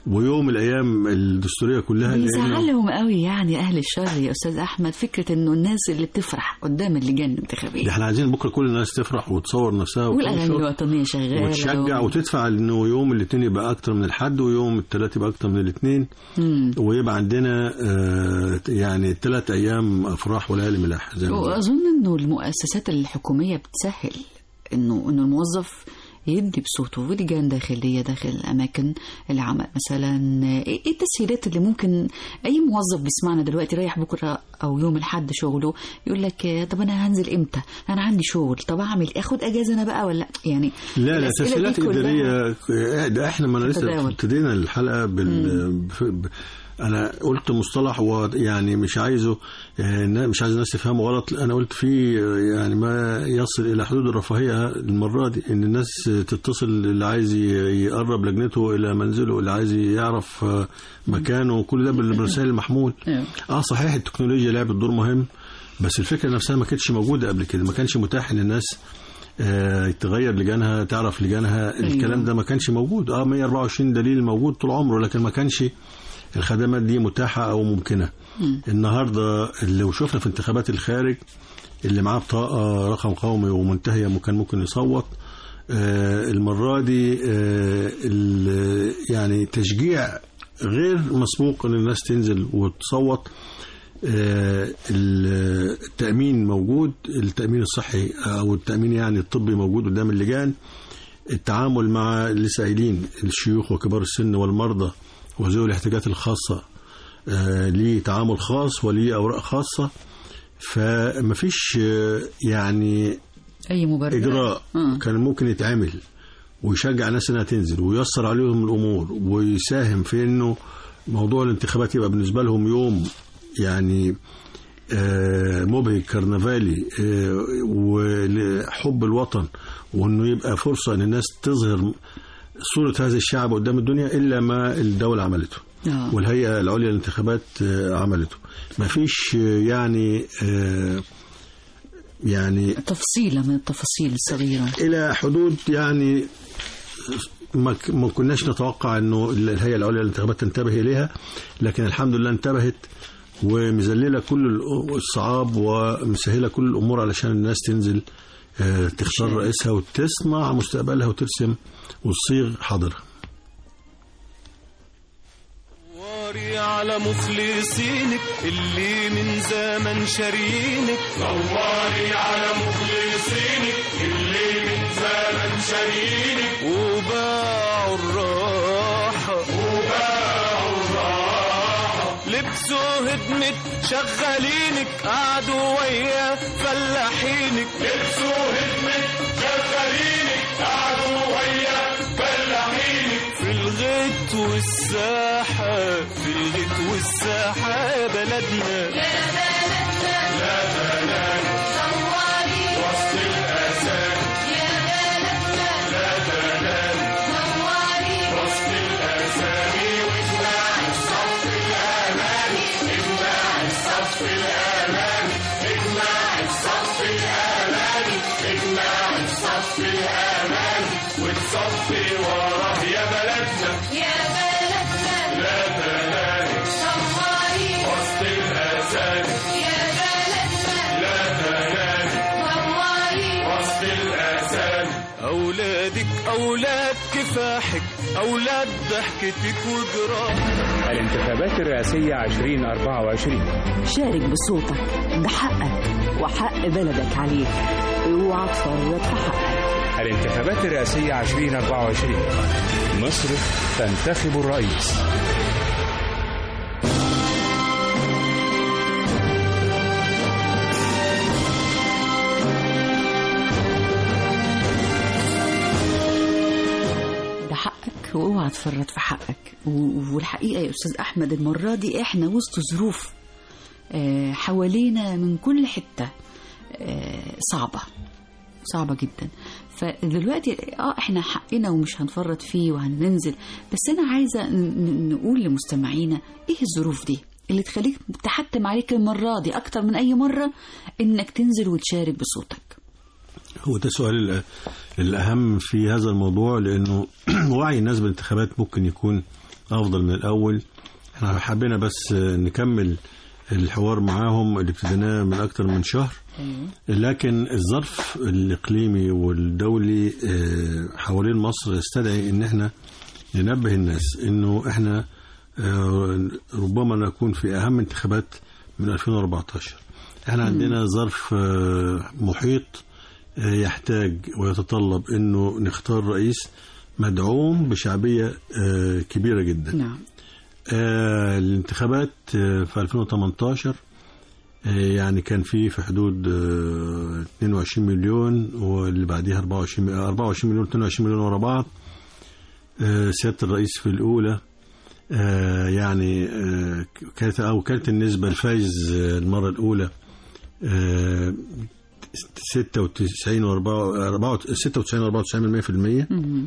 ويوم الايام الدستوريه كلها لأنه- بيزعلهم قوي يعني اهل الشر يا استاذ احمد فكره انه الناس اللي بتفرح قدام اللجان ده الانتخابيه احنا عايزين بكره كل الناس تفرح وتصور نفسها والاغاني وتنشر الوطنيه شغاله وتشجع و- وتدفع انه يوم الاثنين يبقى اكتر من الحد ويوم الثلاث يبقى اكتر من الاثنين مم. ويبقى عندنا آه، يعني ثلاث ايام افراح وليالي ملاح زي ما بنقول. واظن انه المؤسسات الحكوميه بتسهل انه انه الموظف يدي بصوته في لجان داخليه داخل اماكن العمل مثلا ايه إيه التسهيلات اللي ممكن اي موظف بيسمعنا دلوقتي رايح بكره او يوم الاحد شغله يقول لك آه، طب انا هنزل امتى انا عندي شغل طب اعمل إيه؟ اخد اجازه انا بقى ولا يعني لا لا الأسئلة دي تسهيلات كلها اداريه ده احنا ما أنا لسه تتداول. ابتدينا الحلقه بال ب- ب- انا قلت مصطلح ويعني مش عايزه آه، مش عايز الناس تفهمه غلط انا قلت فيه آه، يعني ما يصل الى حدود الرفاهيه المره دي ان الناس تتصل اللي عايز ي- يقرب لجنته الى منزله اللي عايز يعرف آه، مكانه كل ده بالرسائل المحمول أيوة. اه صحيح التكنولوجيا لعبت دور مهم بس الفكره نفسها ما كانتش موجوده قبل كده ما كانش متاح ان الناس آه، تغير لجانها تعرف لجانها أيوة. الكلام ده ما كانش موجود اه 124 دليل موجود طول عمره لكن ما كانش الخدمات دي متاحه او ممكنه النهارده لو شفنا في انتخابات الخارج اللي معاه بطاقه رقم قومي ومنتهيه وكان ممكن يصوت آه، المره دي آه، ال- يعني تشجيع غير مسبوق ان الناس تنزل وتصوت آه، ال- التأمين موجود التأمين الصحي أو التأمين يعني الطبي موجود قدام اللجان التعامل مع اللي سائلين الشيوخ وكبار السن والمرضى وذوي الاحتياجات الخاصة آه، ليه تعامل خاص وليه أوراق خاصة فمفيش آه، يعني اي مبرر إجراء آه. كان ممكن يتعمل ويشجع الناس انها تنزل وييسر عليهم الامور ويساهم في انه موضوع الانتخابات يبقى بالنسبه لهم يوم يعني آه، مبهج كرنفالي آه، ولحب الوطن وانه يبقى فرصه ان الناس تظهر صوره هذا الشعب قدام الدنيا الا ما الدوله عملته آه. والهيئه العليا للانتخابات آه، عملته ما فيش آه، يعني آه، يعني تفصيله من التفاصيل الصغيره الى حدود يعني ما ك- ما كناش نتوقع انه الهيئه العليا للانتخابات تنتبه اليها لكن الحمد لله انتبهت ومذلله كل الأ- الصعاب ومسهله كل الامور علشان الناس تنزل آه، تختار رئيسها وتصنع مستقبلها وترسم وتصيغ حاضرها نوري على مخلصينك اللي من زمن شارينك نوري على مخلصينك اللي من زمن شارينك وباعوا الراحة وباعوا الراحة لبسوا هدمة شغالينك قعدوا ويا فلاحينك لبسوا هدمة شغالينك قعدوا ويا فلاحينك في الغيط والساحة في الغيط والساحة بلدنا أولادك أولاد كفاحك أولاد ضحكتك وجراحك الانتخابات الرئاسية 2024 شارك بصوتك ده حقك وحق بلدك عليك اوعى تفرط في حقك الانتخابات الرئاسية 2024 مصر تنتخب الرئيس ده حقك واوعى تفرط في حقك و- والحقيقه يا استاذ احمد المره دي احنا وسط ظروف آه، حوالينا من كل حته آه، صعبه صعبه جدا فدلوقتي اه احنا حقنا ومش هنفرط فيه وهننزل بس انا عايزه ن- ن- نقول لمستمعينا ايه الظروف دي اللي تخليك تحتم عليك المره دي اكتر من اي مره انك تنزل وتشارك بصوتك هو ده السؤال الأ- الأهم في هذا الموضوع لأنه وعي الناس بالانتخابات ممكن يكون افضل من الاول احنا حبينا بس نكمل الحوار معاهم اللي ابتديناه من اكتر من شهر لكن الظرف الاقليمي والدولي آه، حوالين مصر يستدعي ان احنا ننبه الناس انه احنا آه، ربما نكون في اهم انتخابات من 2014 احنا عندنا ظرف آه، محيط آه، يحتاج ويتطلب انه نختار رئيس مدعوم بشعبيه آه، كبيره جدا نعم آه، الانتخابات آه، في 2018 آه، يعني كان في في حدود آه، 22 مليون واللي بعديها 24 م- 24 مليون 22 مليون ورا بعض آه، سيادة الرئيس في الأولى آه، يعني آه، كانت أو كانت النسبة الفايز آه، المرة الأولى آه، 96 و 96 و 94% مم.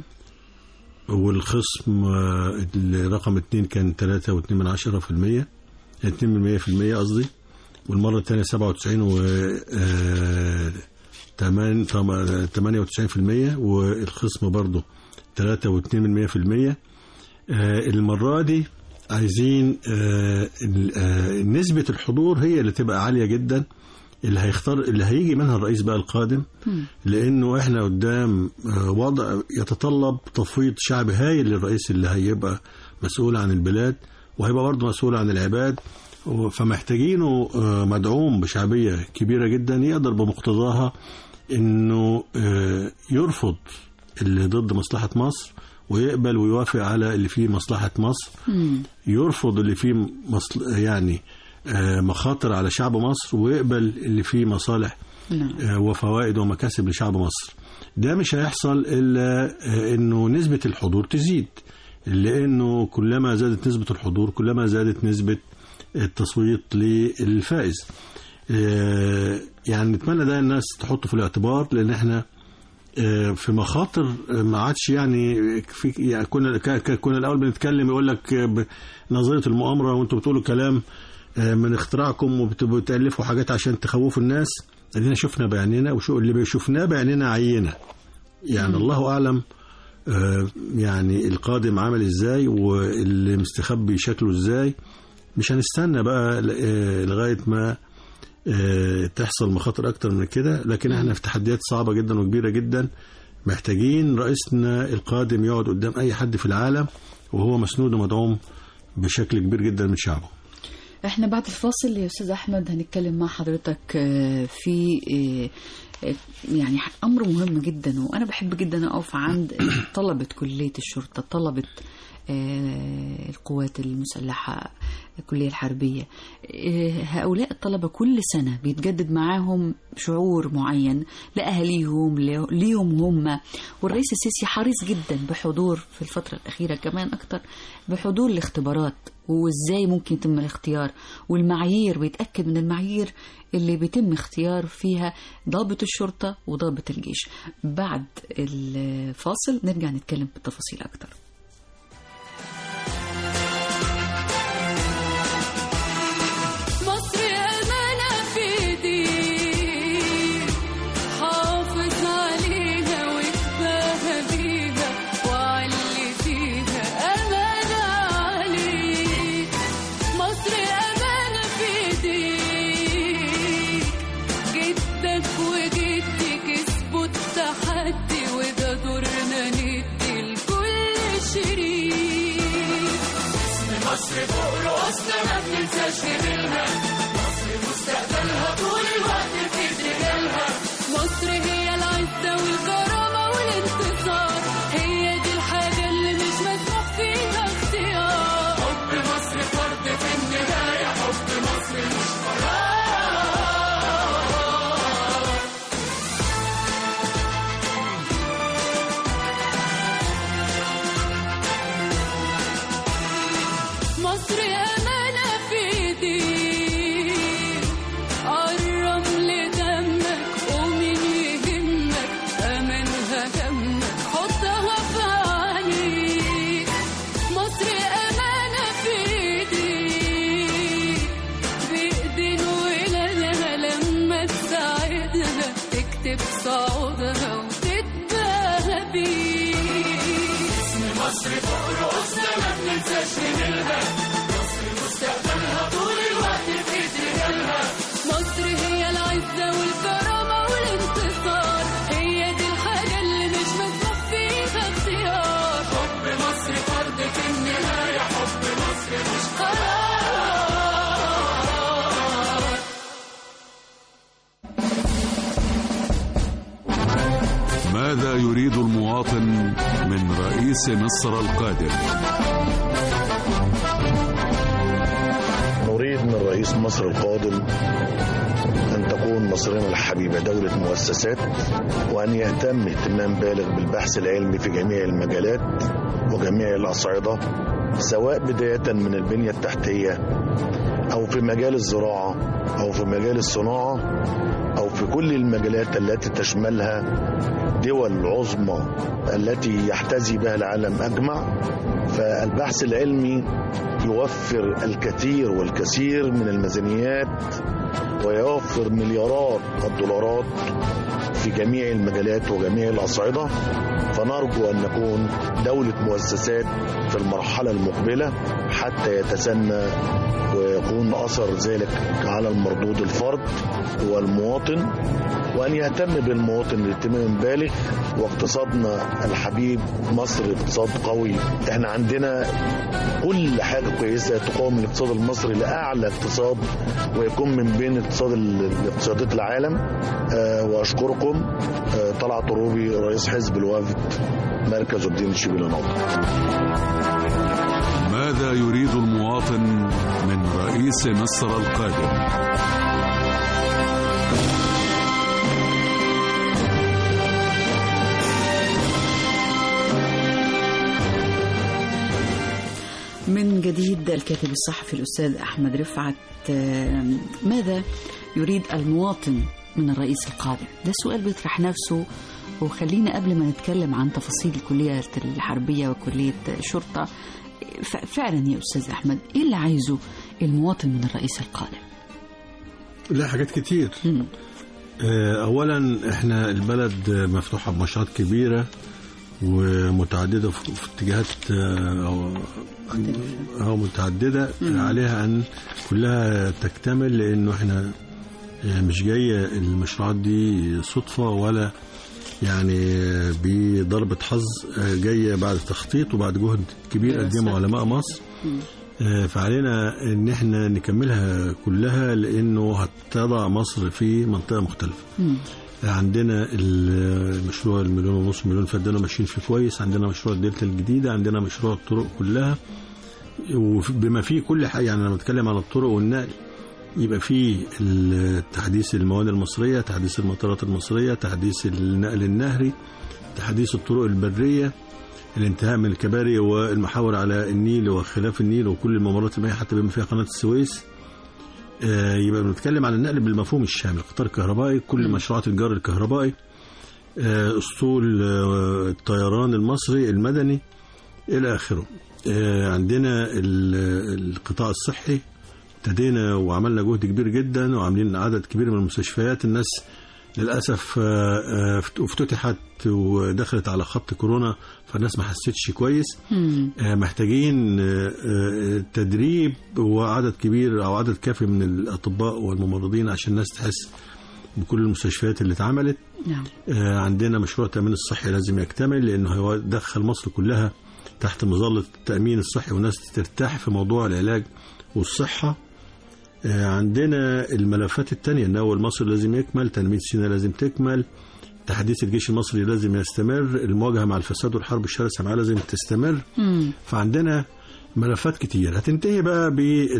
والخصم آه، الرقم اتنين كان تلاتة واتنين من عشرة في المية اتنين من مية في المية قصدي والمرة التانية سبعة وتسعين و آه، تمن- طم- تمانية وتسعين في المية والخصم برضه تلاتة واتنين من مية في المية آه، المرة دي عايزين آه، ال- آه، نسبة الحضور هي اللي تبقى عالية جدا اللي هيختار اللي هيجي منها الرئيس بقى القادم لانه احنا قدام آه، وضع يتطلب تفويض شعبي هايل للرئيس اللي هيبقى مسؤول عن البلاد وهيبقى برضه مسؤول عن العباد و- فمحتاجينه آه، مدعوم بشعبيه كبيره جدا يقدر بمقتضاها انه آه، يرفض اللي ضد مصلحه مصر ويقبل ويوافق على اللي فيه مصلحه مصر مم. يرفض اللي فيه مصل... يعني آه، مخاطر على شعب مصر ويقبل اللي فيه مصالح نعم آه، وفوائد ومكاسب لشعب مصر ده مش هيحصل إلا آه، إنه نسبة الحضور تزيد لأنه كلما زادت نسبة الحضور كلما زادت نسبة التصويت للفائز آه، يعني نتمنى ده الناس تحطه في الاعتبار لأن احنا آه، في مخاطر آه، ما عادش يعني في يعني كنا ك- ك- كنا الاول بنتكلم يقول لك آه، ب- نظريه المؤامره وانتم بتقولوا كلام آه، من اختراعكم وبتالفوا حاجات عشان تخوفوا الناس ادينا شفنا بعيننا وشو اللي شفناه بعيننا عينه يعني الله اعلم آه، يعني القادم عامل ازاي واللي مستخبي شكله ازاي مش هنستنى بقى ل- آه، لغايه ما آه، تحصل مخاطر اكتر من كده لكن احنا في تحديات صعبه جدا وكبيره جدا محتاجين رئيسنا القادم يقعد قدام اي حد في العالم وهو مسنود ومدعوم بشكل كبير جدا من شعبه احنا بعد الفاصل يا استاذ احمد هنتكلم مع حضرتك آه، في آه، آه، يعني امر مهم جدا وانا بحب جدا اقف عند طلبه كليه الشرطه طلبه آه، القوات المسلحه الكليه الحربيه آه، هؤلاء الطلبه كل سنه بيتجدد معاهم شعور معين لاهاليهم ل- ليهم هم والرئيس السيسي حريص جدا بحضور في الفتره الاخيره كمان اكتر بحضور الاختبارات وازاي ممكن يتم الاختيار والمعايير بيتاكد من المعايير اللي بيتم اختيار فيها ضابط الشرطه وضابط الجيش بعد الفاصل نرجع نتكلم بالتفاصيل اكتر مصر أمانة في ايديك حافظ عليها واتباهى بيها وعلي فيها أمانة عليك مصر أمانة في ايديك جدك وجدي كسبوا التحدي وده دورنا ندي لكل شريك مصر فوق رؤوسنا ما بننساش جميلها مصر مستقبلها طول الوقت في رجالها مصر هي العزة والكرامة والانتصار هي دي الحاجة اللي مش مسموح فيها اختيار حب مصر فرض في النهاية حب مصر مش قرار مصر أمانة في ايديك الرمل دمك ومين يهمك أمانها همك حطها في عينيك مصر أمانة في ايديك بإيدين ولادها لما تساعدها تكتب صعودها وتتباهى بيك اسم مصر فوق رؤوسنا ما تنساش نيلها مصر مستقبلها طول الوقت في ايد رجالها مصر هي العزة والكرامة والانتصار هي دي الحاجة اللي مش مسموح فيها اختيار حب مصر فرض في النهاية حب مصر مش قرار ماذا يريد المواطن من رئيس مصر القادم نريد من رئيس مصر القادم أن تكون مصرنا الحبيبة دولة مؤسسات وأن يهتم اهتمام بالغ بالبحث العلمي في جميع المجالات وجميع الأصعدة سواء بداية من البنية التحتية أو في مجال الزراعة أو في مجال الصناعة أو في كل المجالات التي تشملها دول عظمى التي يحتذي بها العالم أجمع فالبحث العلمي يوفر الكثير والكثير من الميزانيات ويوفر مليارات الدولارات في جميع المجالات وجميع الأصعدة فنرجو أن نكون دولة مؤسسات في المرحلة المقبلة حتى يتسنى ويكون أثر ذلك على المردود الفرد والمواطن وأن يهتم بالمواطن اهتمام بالغ واقتصادنا الحبيب مصر اقتصاد قوي احنا عندنا كل حاجة كويسة تقاوم الاقتصاد المصري لأعلى اقتصاد ويكون من بين اقتصاد ال- الاقتصادات العالم آه وأشكركم آه طلعت روبي رئيس حزب الوفد مركز الدين الشبيل الناطق ماذا يريد المواطن من رئيس مصر القادم من جديد الكاتب الصحفي الأستاذ أحمد رفعت آه، ماذا يريد المواطن من الرئيس القادم ده سؤال بيطرح نفسه وخلينا قبل ما نتكلم عن تفاصيل الكلية الحربية وكلية الشرطة ف- فعلا يا أستاذ أحمد إيه اللي عايزه المواطن من الرئيس القادم لا حاجات كتير آه، اولا احنا البلد مفتوحه بمشروعات كبيره ومتعدده في في اتجاهات آه، او او متعدده عليها ان كلها تكتمل لانه احنا آه، مش جايه المشروعات دي صدفه ولا يعني آه، بضربه حظ آه، جايه بعد تخطيط وبعد جهد كبير قدمه علماء مصر آه، فعلينا ان احنا نكملها كلها لانه هتضع مصر في منطقه مختلفه عندنا المشروع المليون ونص مليون فدانه ماشيين فيه كويس عندنا مشروع الدلتا الجديده عندنا مشروع الطرق كلها وبما فيه كل حاجه يعني لما بتكلم على الطرق والنقل يبقى فيه ال- تحديث الموانئ المصريه تحديث المطارات المصريه تحديث النقل النهري تحديث الطرق البريه الانتهاء من الكباري والمحاور على النيل وخلاف النيل وكل الممرات المائية حتى بما فيها قناة السويس آه، يبقى بنتكلم على النقل بالمفهوم الشامل قطار كهربائي كل مشروعات الجار الكهربائي آه، اسطول آه، الطيران المصري المدني الى اخره آه، عندنا ال- القطاع الصحي ابتدينا وعملنا جهد كبير جدا وعاملين عدد كبير من المستشفيات الناس للاسف آه، آه، افتتحت ودخلت على خط كورونا فالناس ما حستش كويس آه، محتاجين آه، آه، تدريب وعدد كبير او عدد كافي من الاطباء والممرضين عشان الناس تحس بكل المستشفيات اللي اتعملت نعم آه، عندنا مشروع التامين الصحي لازم يكتمل لانه هيدخل مصر كلها تحت مظله التامين الصحي والناس ترتاح في موضوع العلاج والصحه آه، عندنا الملفات التانية النووي المصري لازم يكمل تنمية سيناء لازم تكمل تحديث الجيش المصري لازم يستمر المواجهة مع الفساد والحرب الشرسة معاه لازم تستمر فعندنا ملفات كتير هتنتهي بقى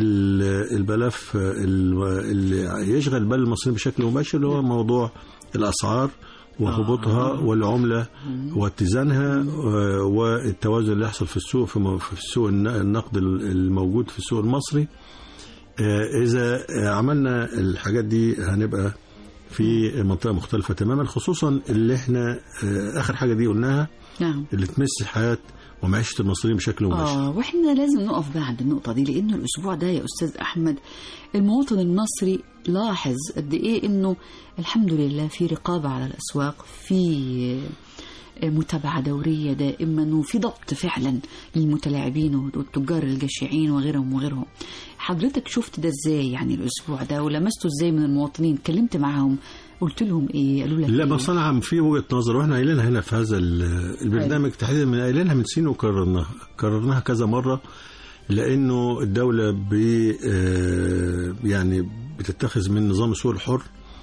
بالملف اللي يشغل بال المصريين بشكل مباشر اللي هو موضوع الأسعار وهبوطها والعملة واتزانها آه، والتوازن اللي يحصل في السوق في مو- في السوق الن- النقد الموجود في السوق المصري آه، إذا آه، عملنا الحاجات دي هنبقى في منطقة مختلفة تماما خصوصا اللي احنا آه، آخر حاجة دي قلناها نعم اللي تمس حياة ومعيشة المصريين بشكل مباشر اه واحنا لازم نقف بقى عند النقطه دي لانه الاسبوع ده يا استاذ احمد المواطن المصري لاحظ قد ايه انه الحمد لله في رقابه على الاسواق في آه، متابعة دورية دائما وفي ضبط فعلا للمتلاعبين والتجار الجشعين وغيرهم وغيرهم حضرتك شفت ده ازاي يعني الأسبوع ده ولمسته ازاي من المواطنين اتكلمت معاهم قلت لهم ايه قالوا لك لا إيه؟ بس انا في وجهه نظر واحنا قايلينها هنا في هذا ال- البرنامج تحديدا من قايلينها من سنين وكررناها كررناها كذا مره لانه الدوله ب آه، يعني بتتخذ من نظام السوق الحر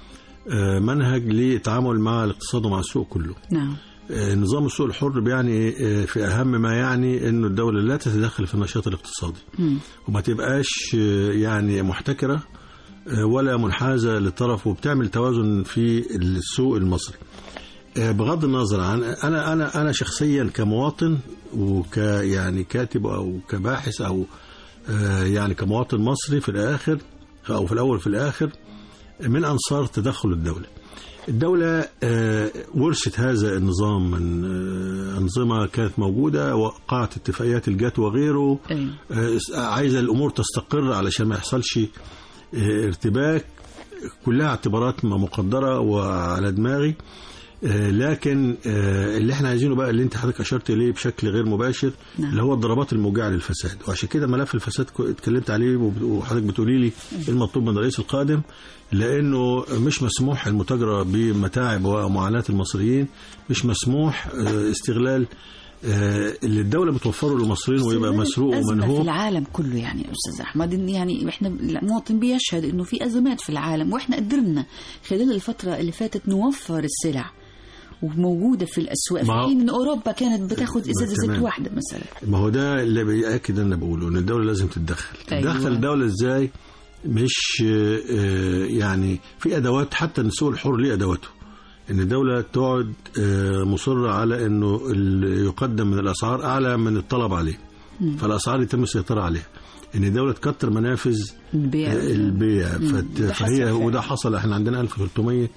آه، منهج للتعامل مع الاقتصاد ومع السوق كله نعم آه، نظام السوق الحر بيعني آه، في اهم ما يعني انه الدوله لا تتدخل في النشاط الاقتصادي مم. وما تبقاش آه، يعني محتكره آه، ولا منحازه لطرف وبتعمل توازن في السوق المصري. آه، بغض النظر عن انا انا انا شخصيا كمواطن وك يعني كاتب او كباحث او آه، يعني كمواطن مصري في الاخر او في الاول في الاخر من انصار تدخل الدوله. الدولة آه، ورثت هذا النظام من آه، أنظمة كانت موجودة وقعت اتفاقيات الجات وغيره أيوة. آه، عايزة الأمور تستقر علشان ما يحصلش آه، ارتباك كلها اعتبارات مقدرة وعلى دماغي آه، لكن آه، اللي احنا عايزينه بقى اللي انت حضرتك اشرت اليه بشكل غير مباشر نعم. اللي هو الضربات الموجعه للفساد وعشان كده ملف الفساد كو- اتكلمت عليه وب- وحضرتك بتقولي لي إيه المطلوب من الرئيس القادم لانه مش مسموح المتاجره بمتاعب ومعاناه المصريين مش مسموح آه، استغلال آه، اللي الدوله بتوفره للمصريين ويبقى مسروق أزمة في ومنهوب العالم كله يعني يا أستاذ أحمد إن يعني إحنا المواطن بيشهد إنه في أزمات في العالم وإحنا قدرنا خلال الفترة اللي فاتت نوفر السلع وموجودة في الأسواق في ما هو- حين إن أوروبا كانت بتاخد إزازة زيت تمام. واحدة مثلا ما هو ده اللي بيأكد أنا بقوله إن الدولة لازم تتدخل أيوة. تتدخل الدولة إزاي مش آه، آه، يعني في أدوات حتى إن السوق الحر ليه أدواته إن الدولة تقعد آه، مصرة على إنه اللي يقدم من الأسعار أعلى من الطلب عليه مم. فالأسعار يتم السيطرة عليها إن الدولة تكتر منافذ البيع آه، البيع مم. فت- ده حصل فهي فعلا. وده حصل احنا عندنا 1300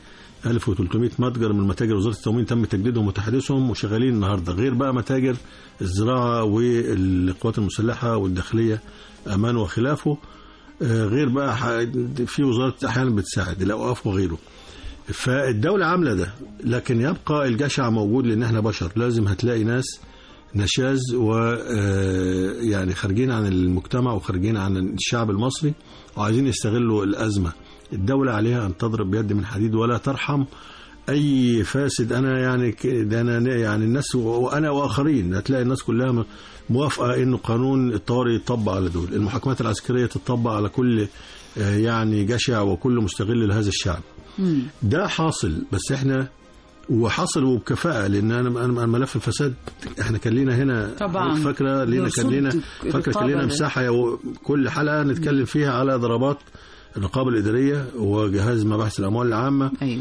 1300 متجر من متاجر وزاره التموين تم تجديدهم وتحديثهم وشغالين النهارده غير بقى متاجر الزراعه والقوات المسلحه والداخليه امان وخلافه آه، غير بقى ح- في وزاره احيانا بتساعد الاوقاف وغيره فالدوله عامله ده لكن يبقى الجشع موجود لان احنا بشر لازم هتلاقي ناس نشاز و آه، يعني خارجين عن المجتمع وخارجين عن الشعب المصري وعايزين يستغلوا الازمه الدوله عليها ان تضرب بيد من حديد ولا ترحم اي فاسد انا يعني ك- ده انا يعني الناس و- وانا واخرين هتلاقي الناس كلها م- موافقه انه قانون الطوارئ يطبق على دول المحاكمات العسكريه تطبق على كل آه، يعني جشع وكل مستغل لهذا الشعب مم. ده حاصل بس احنا وحصل وبكفاءه لان انا انا ملف الفساد احنا كان لينا هنا طبعاً. فاكره لينا كان لينا يصد فاكره كان لينا الرقابة. مساحه يو- كل حلقه نتكلم فيها على ضربات الرقابه الاداريه وجهاز مباحث الاموال العامه أيوه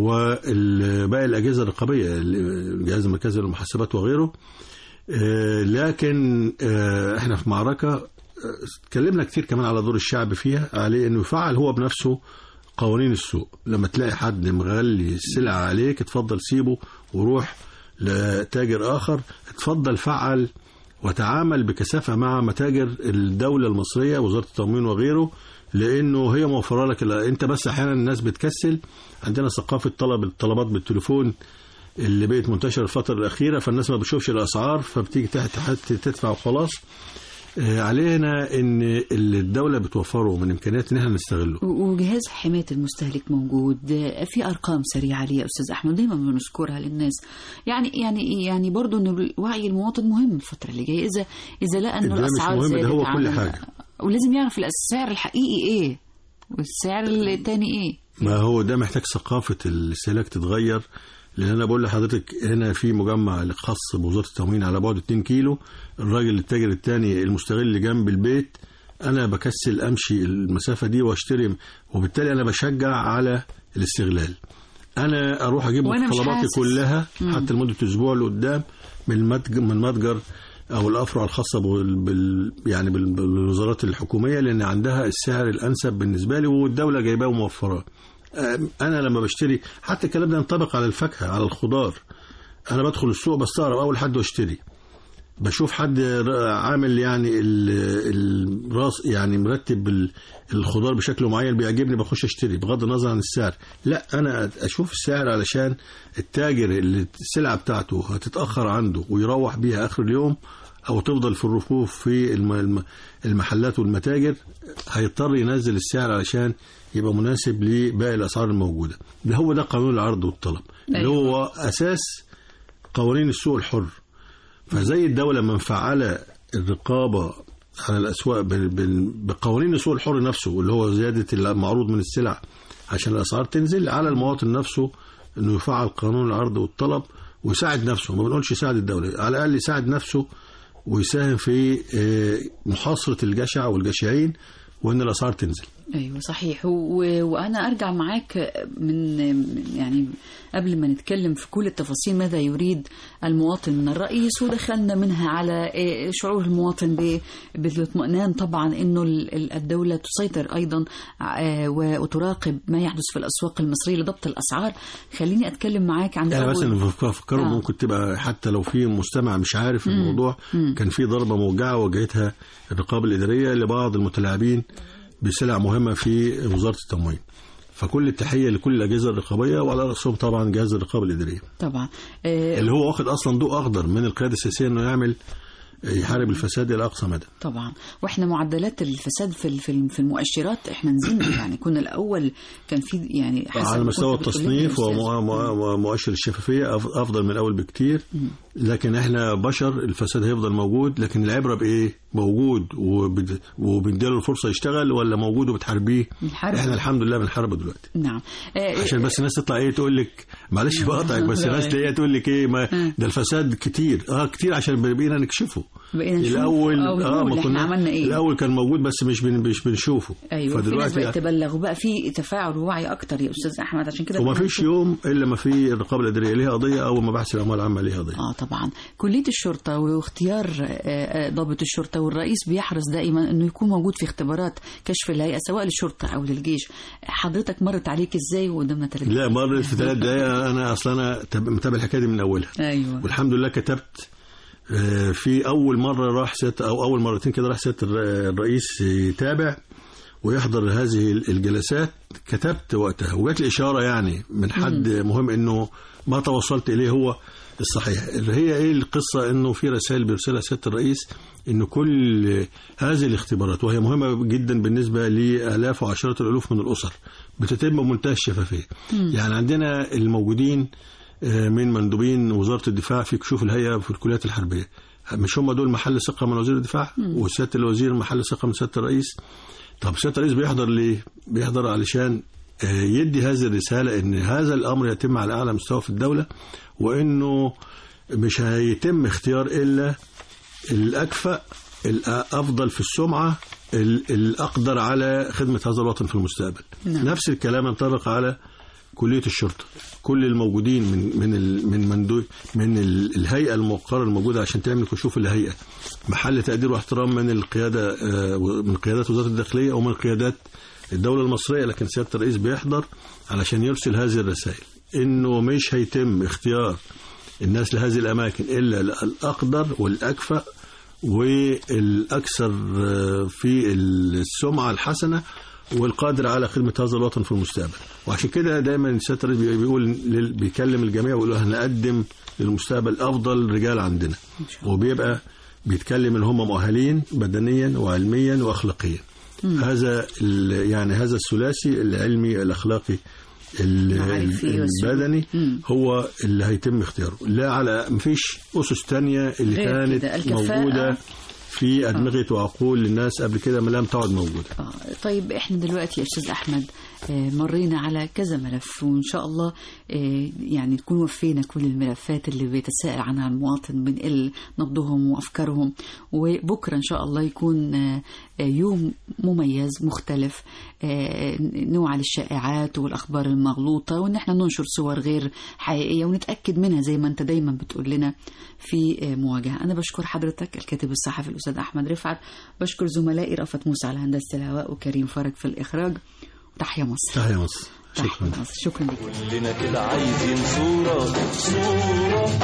وباقي الاجهزه الرقابيه الجهاز المركزي للمحاسبات وغيره آه، لكن آه، احنا في معركه آه، اتكلمنا كتير كمان على دور الشعب فيها عليه انه يفعل هو بنفسه قوانين السوق لما تلاقي حد مغلي السلعه عليك اتفضل سيبه وروح لتاجر اخر اتفضل فعل وتعامل بكثافه مع متاجر الدوله المصريه وزاره التموين وغيره لانه هي موفره لك ال- انت بس احيانا الناس بتكسل عندنا ثقافه طلب الطلبات بالتليفون اللي بقت منتشره الفتره الاخيره فالناس ما بتشوفش الاسعار فبتيجي تحت تحت تدفع وخلاص آه، علينا ان اللي الدوله بتوفره من امكانيات ان احنا نستغله وجهاز حماية المستهلك موجود في أرقام سريعة ليه يا أستاذ أحمد دايما بنذكرها للناس يعني يعني يعني برضه إن وعي المواطن مهم الفترة اللي جاية إذا إذا لقى إنه ده مش الأسعار مهم، ده زادت هو عن- كل حاجة. ولازم يعرف السعر الحقيقي إيه والسعر التاني إيه ما هو ده محتاج ثقافة الاستهلاك تتغير لأن أنا بقول لحضرتك هنا في مجمع خاص بوزارة التموين على بعد 2 كيلو الراجل التاجر التاني المستغل اللي جنب البيت أنا بكسل أمشي المسافة دي وأشتري وبالتالي أنا بشجع على الاستغلال أنا أروح أجيب وأنا مش متطلباتي حاسس. كلها مم. حتى لمدة أسبوع لقدام من المتجر من المتجر او الافرع الخاصه بال بال يعني بال- بالوزارات الحكوميه لان عندها السعر الانسب بالنسبه لي والدوله جايباه وموفراه أم- انا لما بشتري حتى الكلام ده ينطبق على الفاكهه على الخضار انا بدخل السوق بستغرب اول حد واشتري بشوف حد ر- عامل يعني ال- الراس يعني مرتب ال- الخضار بشكل معين بيعجبني بخش اشتري بغض النظر عن السعر لا انا اشوف السعر علشان التاجر اللي السلعه بتاعته هتتاخر عنده ويروح بيها اخر اليوم او تفضل في الرفوف في الم- الم- المحلات والمتاجر هيضطر ينزل السعر علشان يبقى مناسب لباقي الاسعار الموجوده ده هو ده قانون العرض والطلب اللي أيوة. هو اساس قوانين السوق الحر فزي الدولة ما مفعلة الرقابة على الأسواق بال- بال- بقوانين السوق الحر نفسه اللي هو زيادة المعروض من السلع عشان الأسعار تنزل على المواطن نفسه إنه يفعل قانون العرض والطلب ويساعد نفسه ما بنقولش يساعد الدولة على الأقل يساعد نفسه ويساهم في آه، محاصرة الجشع والجشعين وإن الأسعار تنزل ايوه صحيح و... وانا ارجع معاك من من- يعني قبل ما نتكلم في كل التفاصيل ماذا يريد المواطن من الرئيس ودخلنا منها على إيه شعور المواطن ب- بالاطمئنان طبعا انه ال- ال- الدوله تسيطر ايضا آه، وتراقب ما يحدث في الاسواق المصريه لضبط الاسعار خليني اتكلم معاك عن يعني أول- مثلا افكروا آه. ممكن تبقى حتى لو في مستمع مش عارف الموضوع كان في ضربه موجعه واجهتها الرقابه الاداريه لبعض المتلاعبين بسلع مهمه في وزاره التموين فكل التحيه لكل الاجهزه الرقابيه وعلى راسهم طبعا جهاز الرقابه الاداريه طبعا آه، اللي هو واخد اصلا ضوء اخضر من القياده السياسيه انه يعمل يحارب الفساد الى اقصى مدى طبعا واحنا معدلات الفساد في ال- في الم- في المؤشرات احنا نزلنا يعني كنا الاول كان في يعني حسب على ما مستوى كنت بتقول لنا التصنيف يا أستاذ. ومؤشر الشفافيه أف- افضل من الاول بكتير لكن احنا بشر الفساد هيفضل موجود لكن العبره بايه موجود وبد- وبنديله الفرصه يشتغل ولا موجود وبتحاربيه بنحاربه. احنا الحمد لله بنحاربه دلوقتي نعم آه، عشان بس الناس تطلع ايه تقول لك معلش بقطعك بس الناس تلاقيها تقول لك ايه ما ده الفساد كتير اه كتير عشان بقينا نكشفه بقينا نشوف الاول أو نقول إحنا عملنا إيه. الاول كان موجود بس مش بن مش بنشوفه ايوه في ناس بقت تبلغ وبقى في تفاعل ووعي اكتر يا استاذ احمد عشان كده وما بقينا فيش نشوف- يوم الا ما في الرقابه الاداريه ليها قضيه او مباحث الاموال العامه ليها قضيه اه طبعا كليه الشرطه واختيار آه، آه، ضابط الشرطه والرئيس بيحرص دائما انه يكون موجود في اختبارات كشف الهيئه سواء للشرطه او للجيش حضرتك مرت عليك ازاي وقدامنا ثلاث لا مرت في ثلاث دقائق انا اصلا انا تب- متابع الحكايه دي من اولها ايوه والحمد لله كتبت آه، في اول مره راح سياده او اول مرتين كده راح سياده الر- الرئيس يتابع ويحضر هذه الجلسات كتبت وقتها وجات لي اشاره يعني من حد مهم انه ما توصلت اليه هو الصحيح اللي هي ايه القصه انه في رسائل بيرسلها سياده الرئيس انه كل هذه الاختبارات وهي مهمه جدا بالنسبه لالاف وعشرات الالوف من الاسر بتتم بمنتهى الشفافيه يعني عندنا الموجودين آه، من مندوبين وزاره الدفاع في كشوف الهيئه في الكليات الحربيه مش هم دول محل ثقه من وزير الدفاع وسياده الوزير محل ثقه من سياده الرئيس طب سياده الرئيس بيحضر ليه؟ بيحضر علشان آه، يدي هذه الرساله ان هذا الامر يتم على اعلى مستوى في الدوله وانه مش هيتم اختيار الا الاكفأ الافضل في السمعه ال- الاقدر على خدمه هذا الوطن في المستقبل نعم. نفس الكلام ينطبق على كليه الشرطه كل الموجودين من من ال من مندوب من ال الهيئه الموقره الموجوده عشان تعمل كشوف الهيئه محل تقدير واحترام من القياده آه، من قيادات وزاره الداخليه ومن قيادات الدوله المصريه لكن سياده الرئيس بيحضر علشان يرسل هذه الرسائل انه مش هيتم اختيار الناس لهذه الاماكن الا الاقدر والاكفأ والاكثر آه، في السمعه الحسنه والقادر على خدمه هذا الوطن في المستقبل وعشان كده دايما سياده الرئيس بي- بيقول لل- بيكلم الجميع ويقول هنقدم للمستقبل افضل رجال عندنا وبيبقى بيتكلم ان هم مؤهلين بدنيا وعلميا واخلاقيا هذا ال- يعني هذا الثلاثي العلمي الاخلاقي ال- المعرفي ال- والسلوك. البدني مم. هو اللي هيتم اختياره لا على مفيش اسس تانية اللي غير كانت كده، الكفاءة. موجوده في ادمغه وعقول الناس قبل كده ما لم تعد موجوده آه، طيب احنا دلوقتي يا استاذ احمد آه، مرينا على كذا ملف وان شاء الله آه، يعني نكون وفينا كل الملفات اللي بيتساءل عنها المواطن بنقل نبضهم وافكارهم وبكره ان شاء الله يكون آه، آه، يوم مميز مختلف آه، نوع للشائعات والاخبار المغلوطه وان احنا ننشر صور غير حقيقيه ونتاكد منها زي ما انت دايما بتقول لنا في آه، مواجهه انا بشكر حضرتك الكاتب الصحفي الاستاذ احمد رفعت بشكر زملائي رأفت موسى على هندسه الهواء وكريم فرج في الاخراج وتحيا مصر تحيا مصر تحيا شكرا مصر شكرا لك كلنا كده عايزين صورة صورة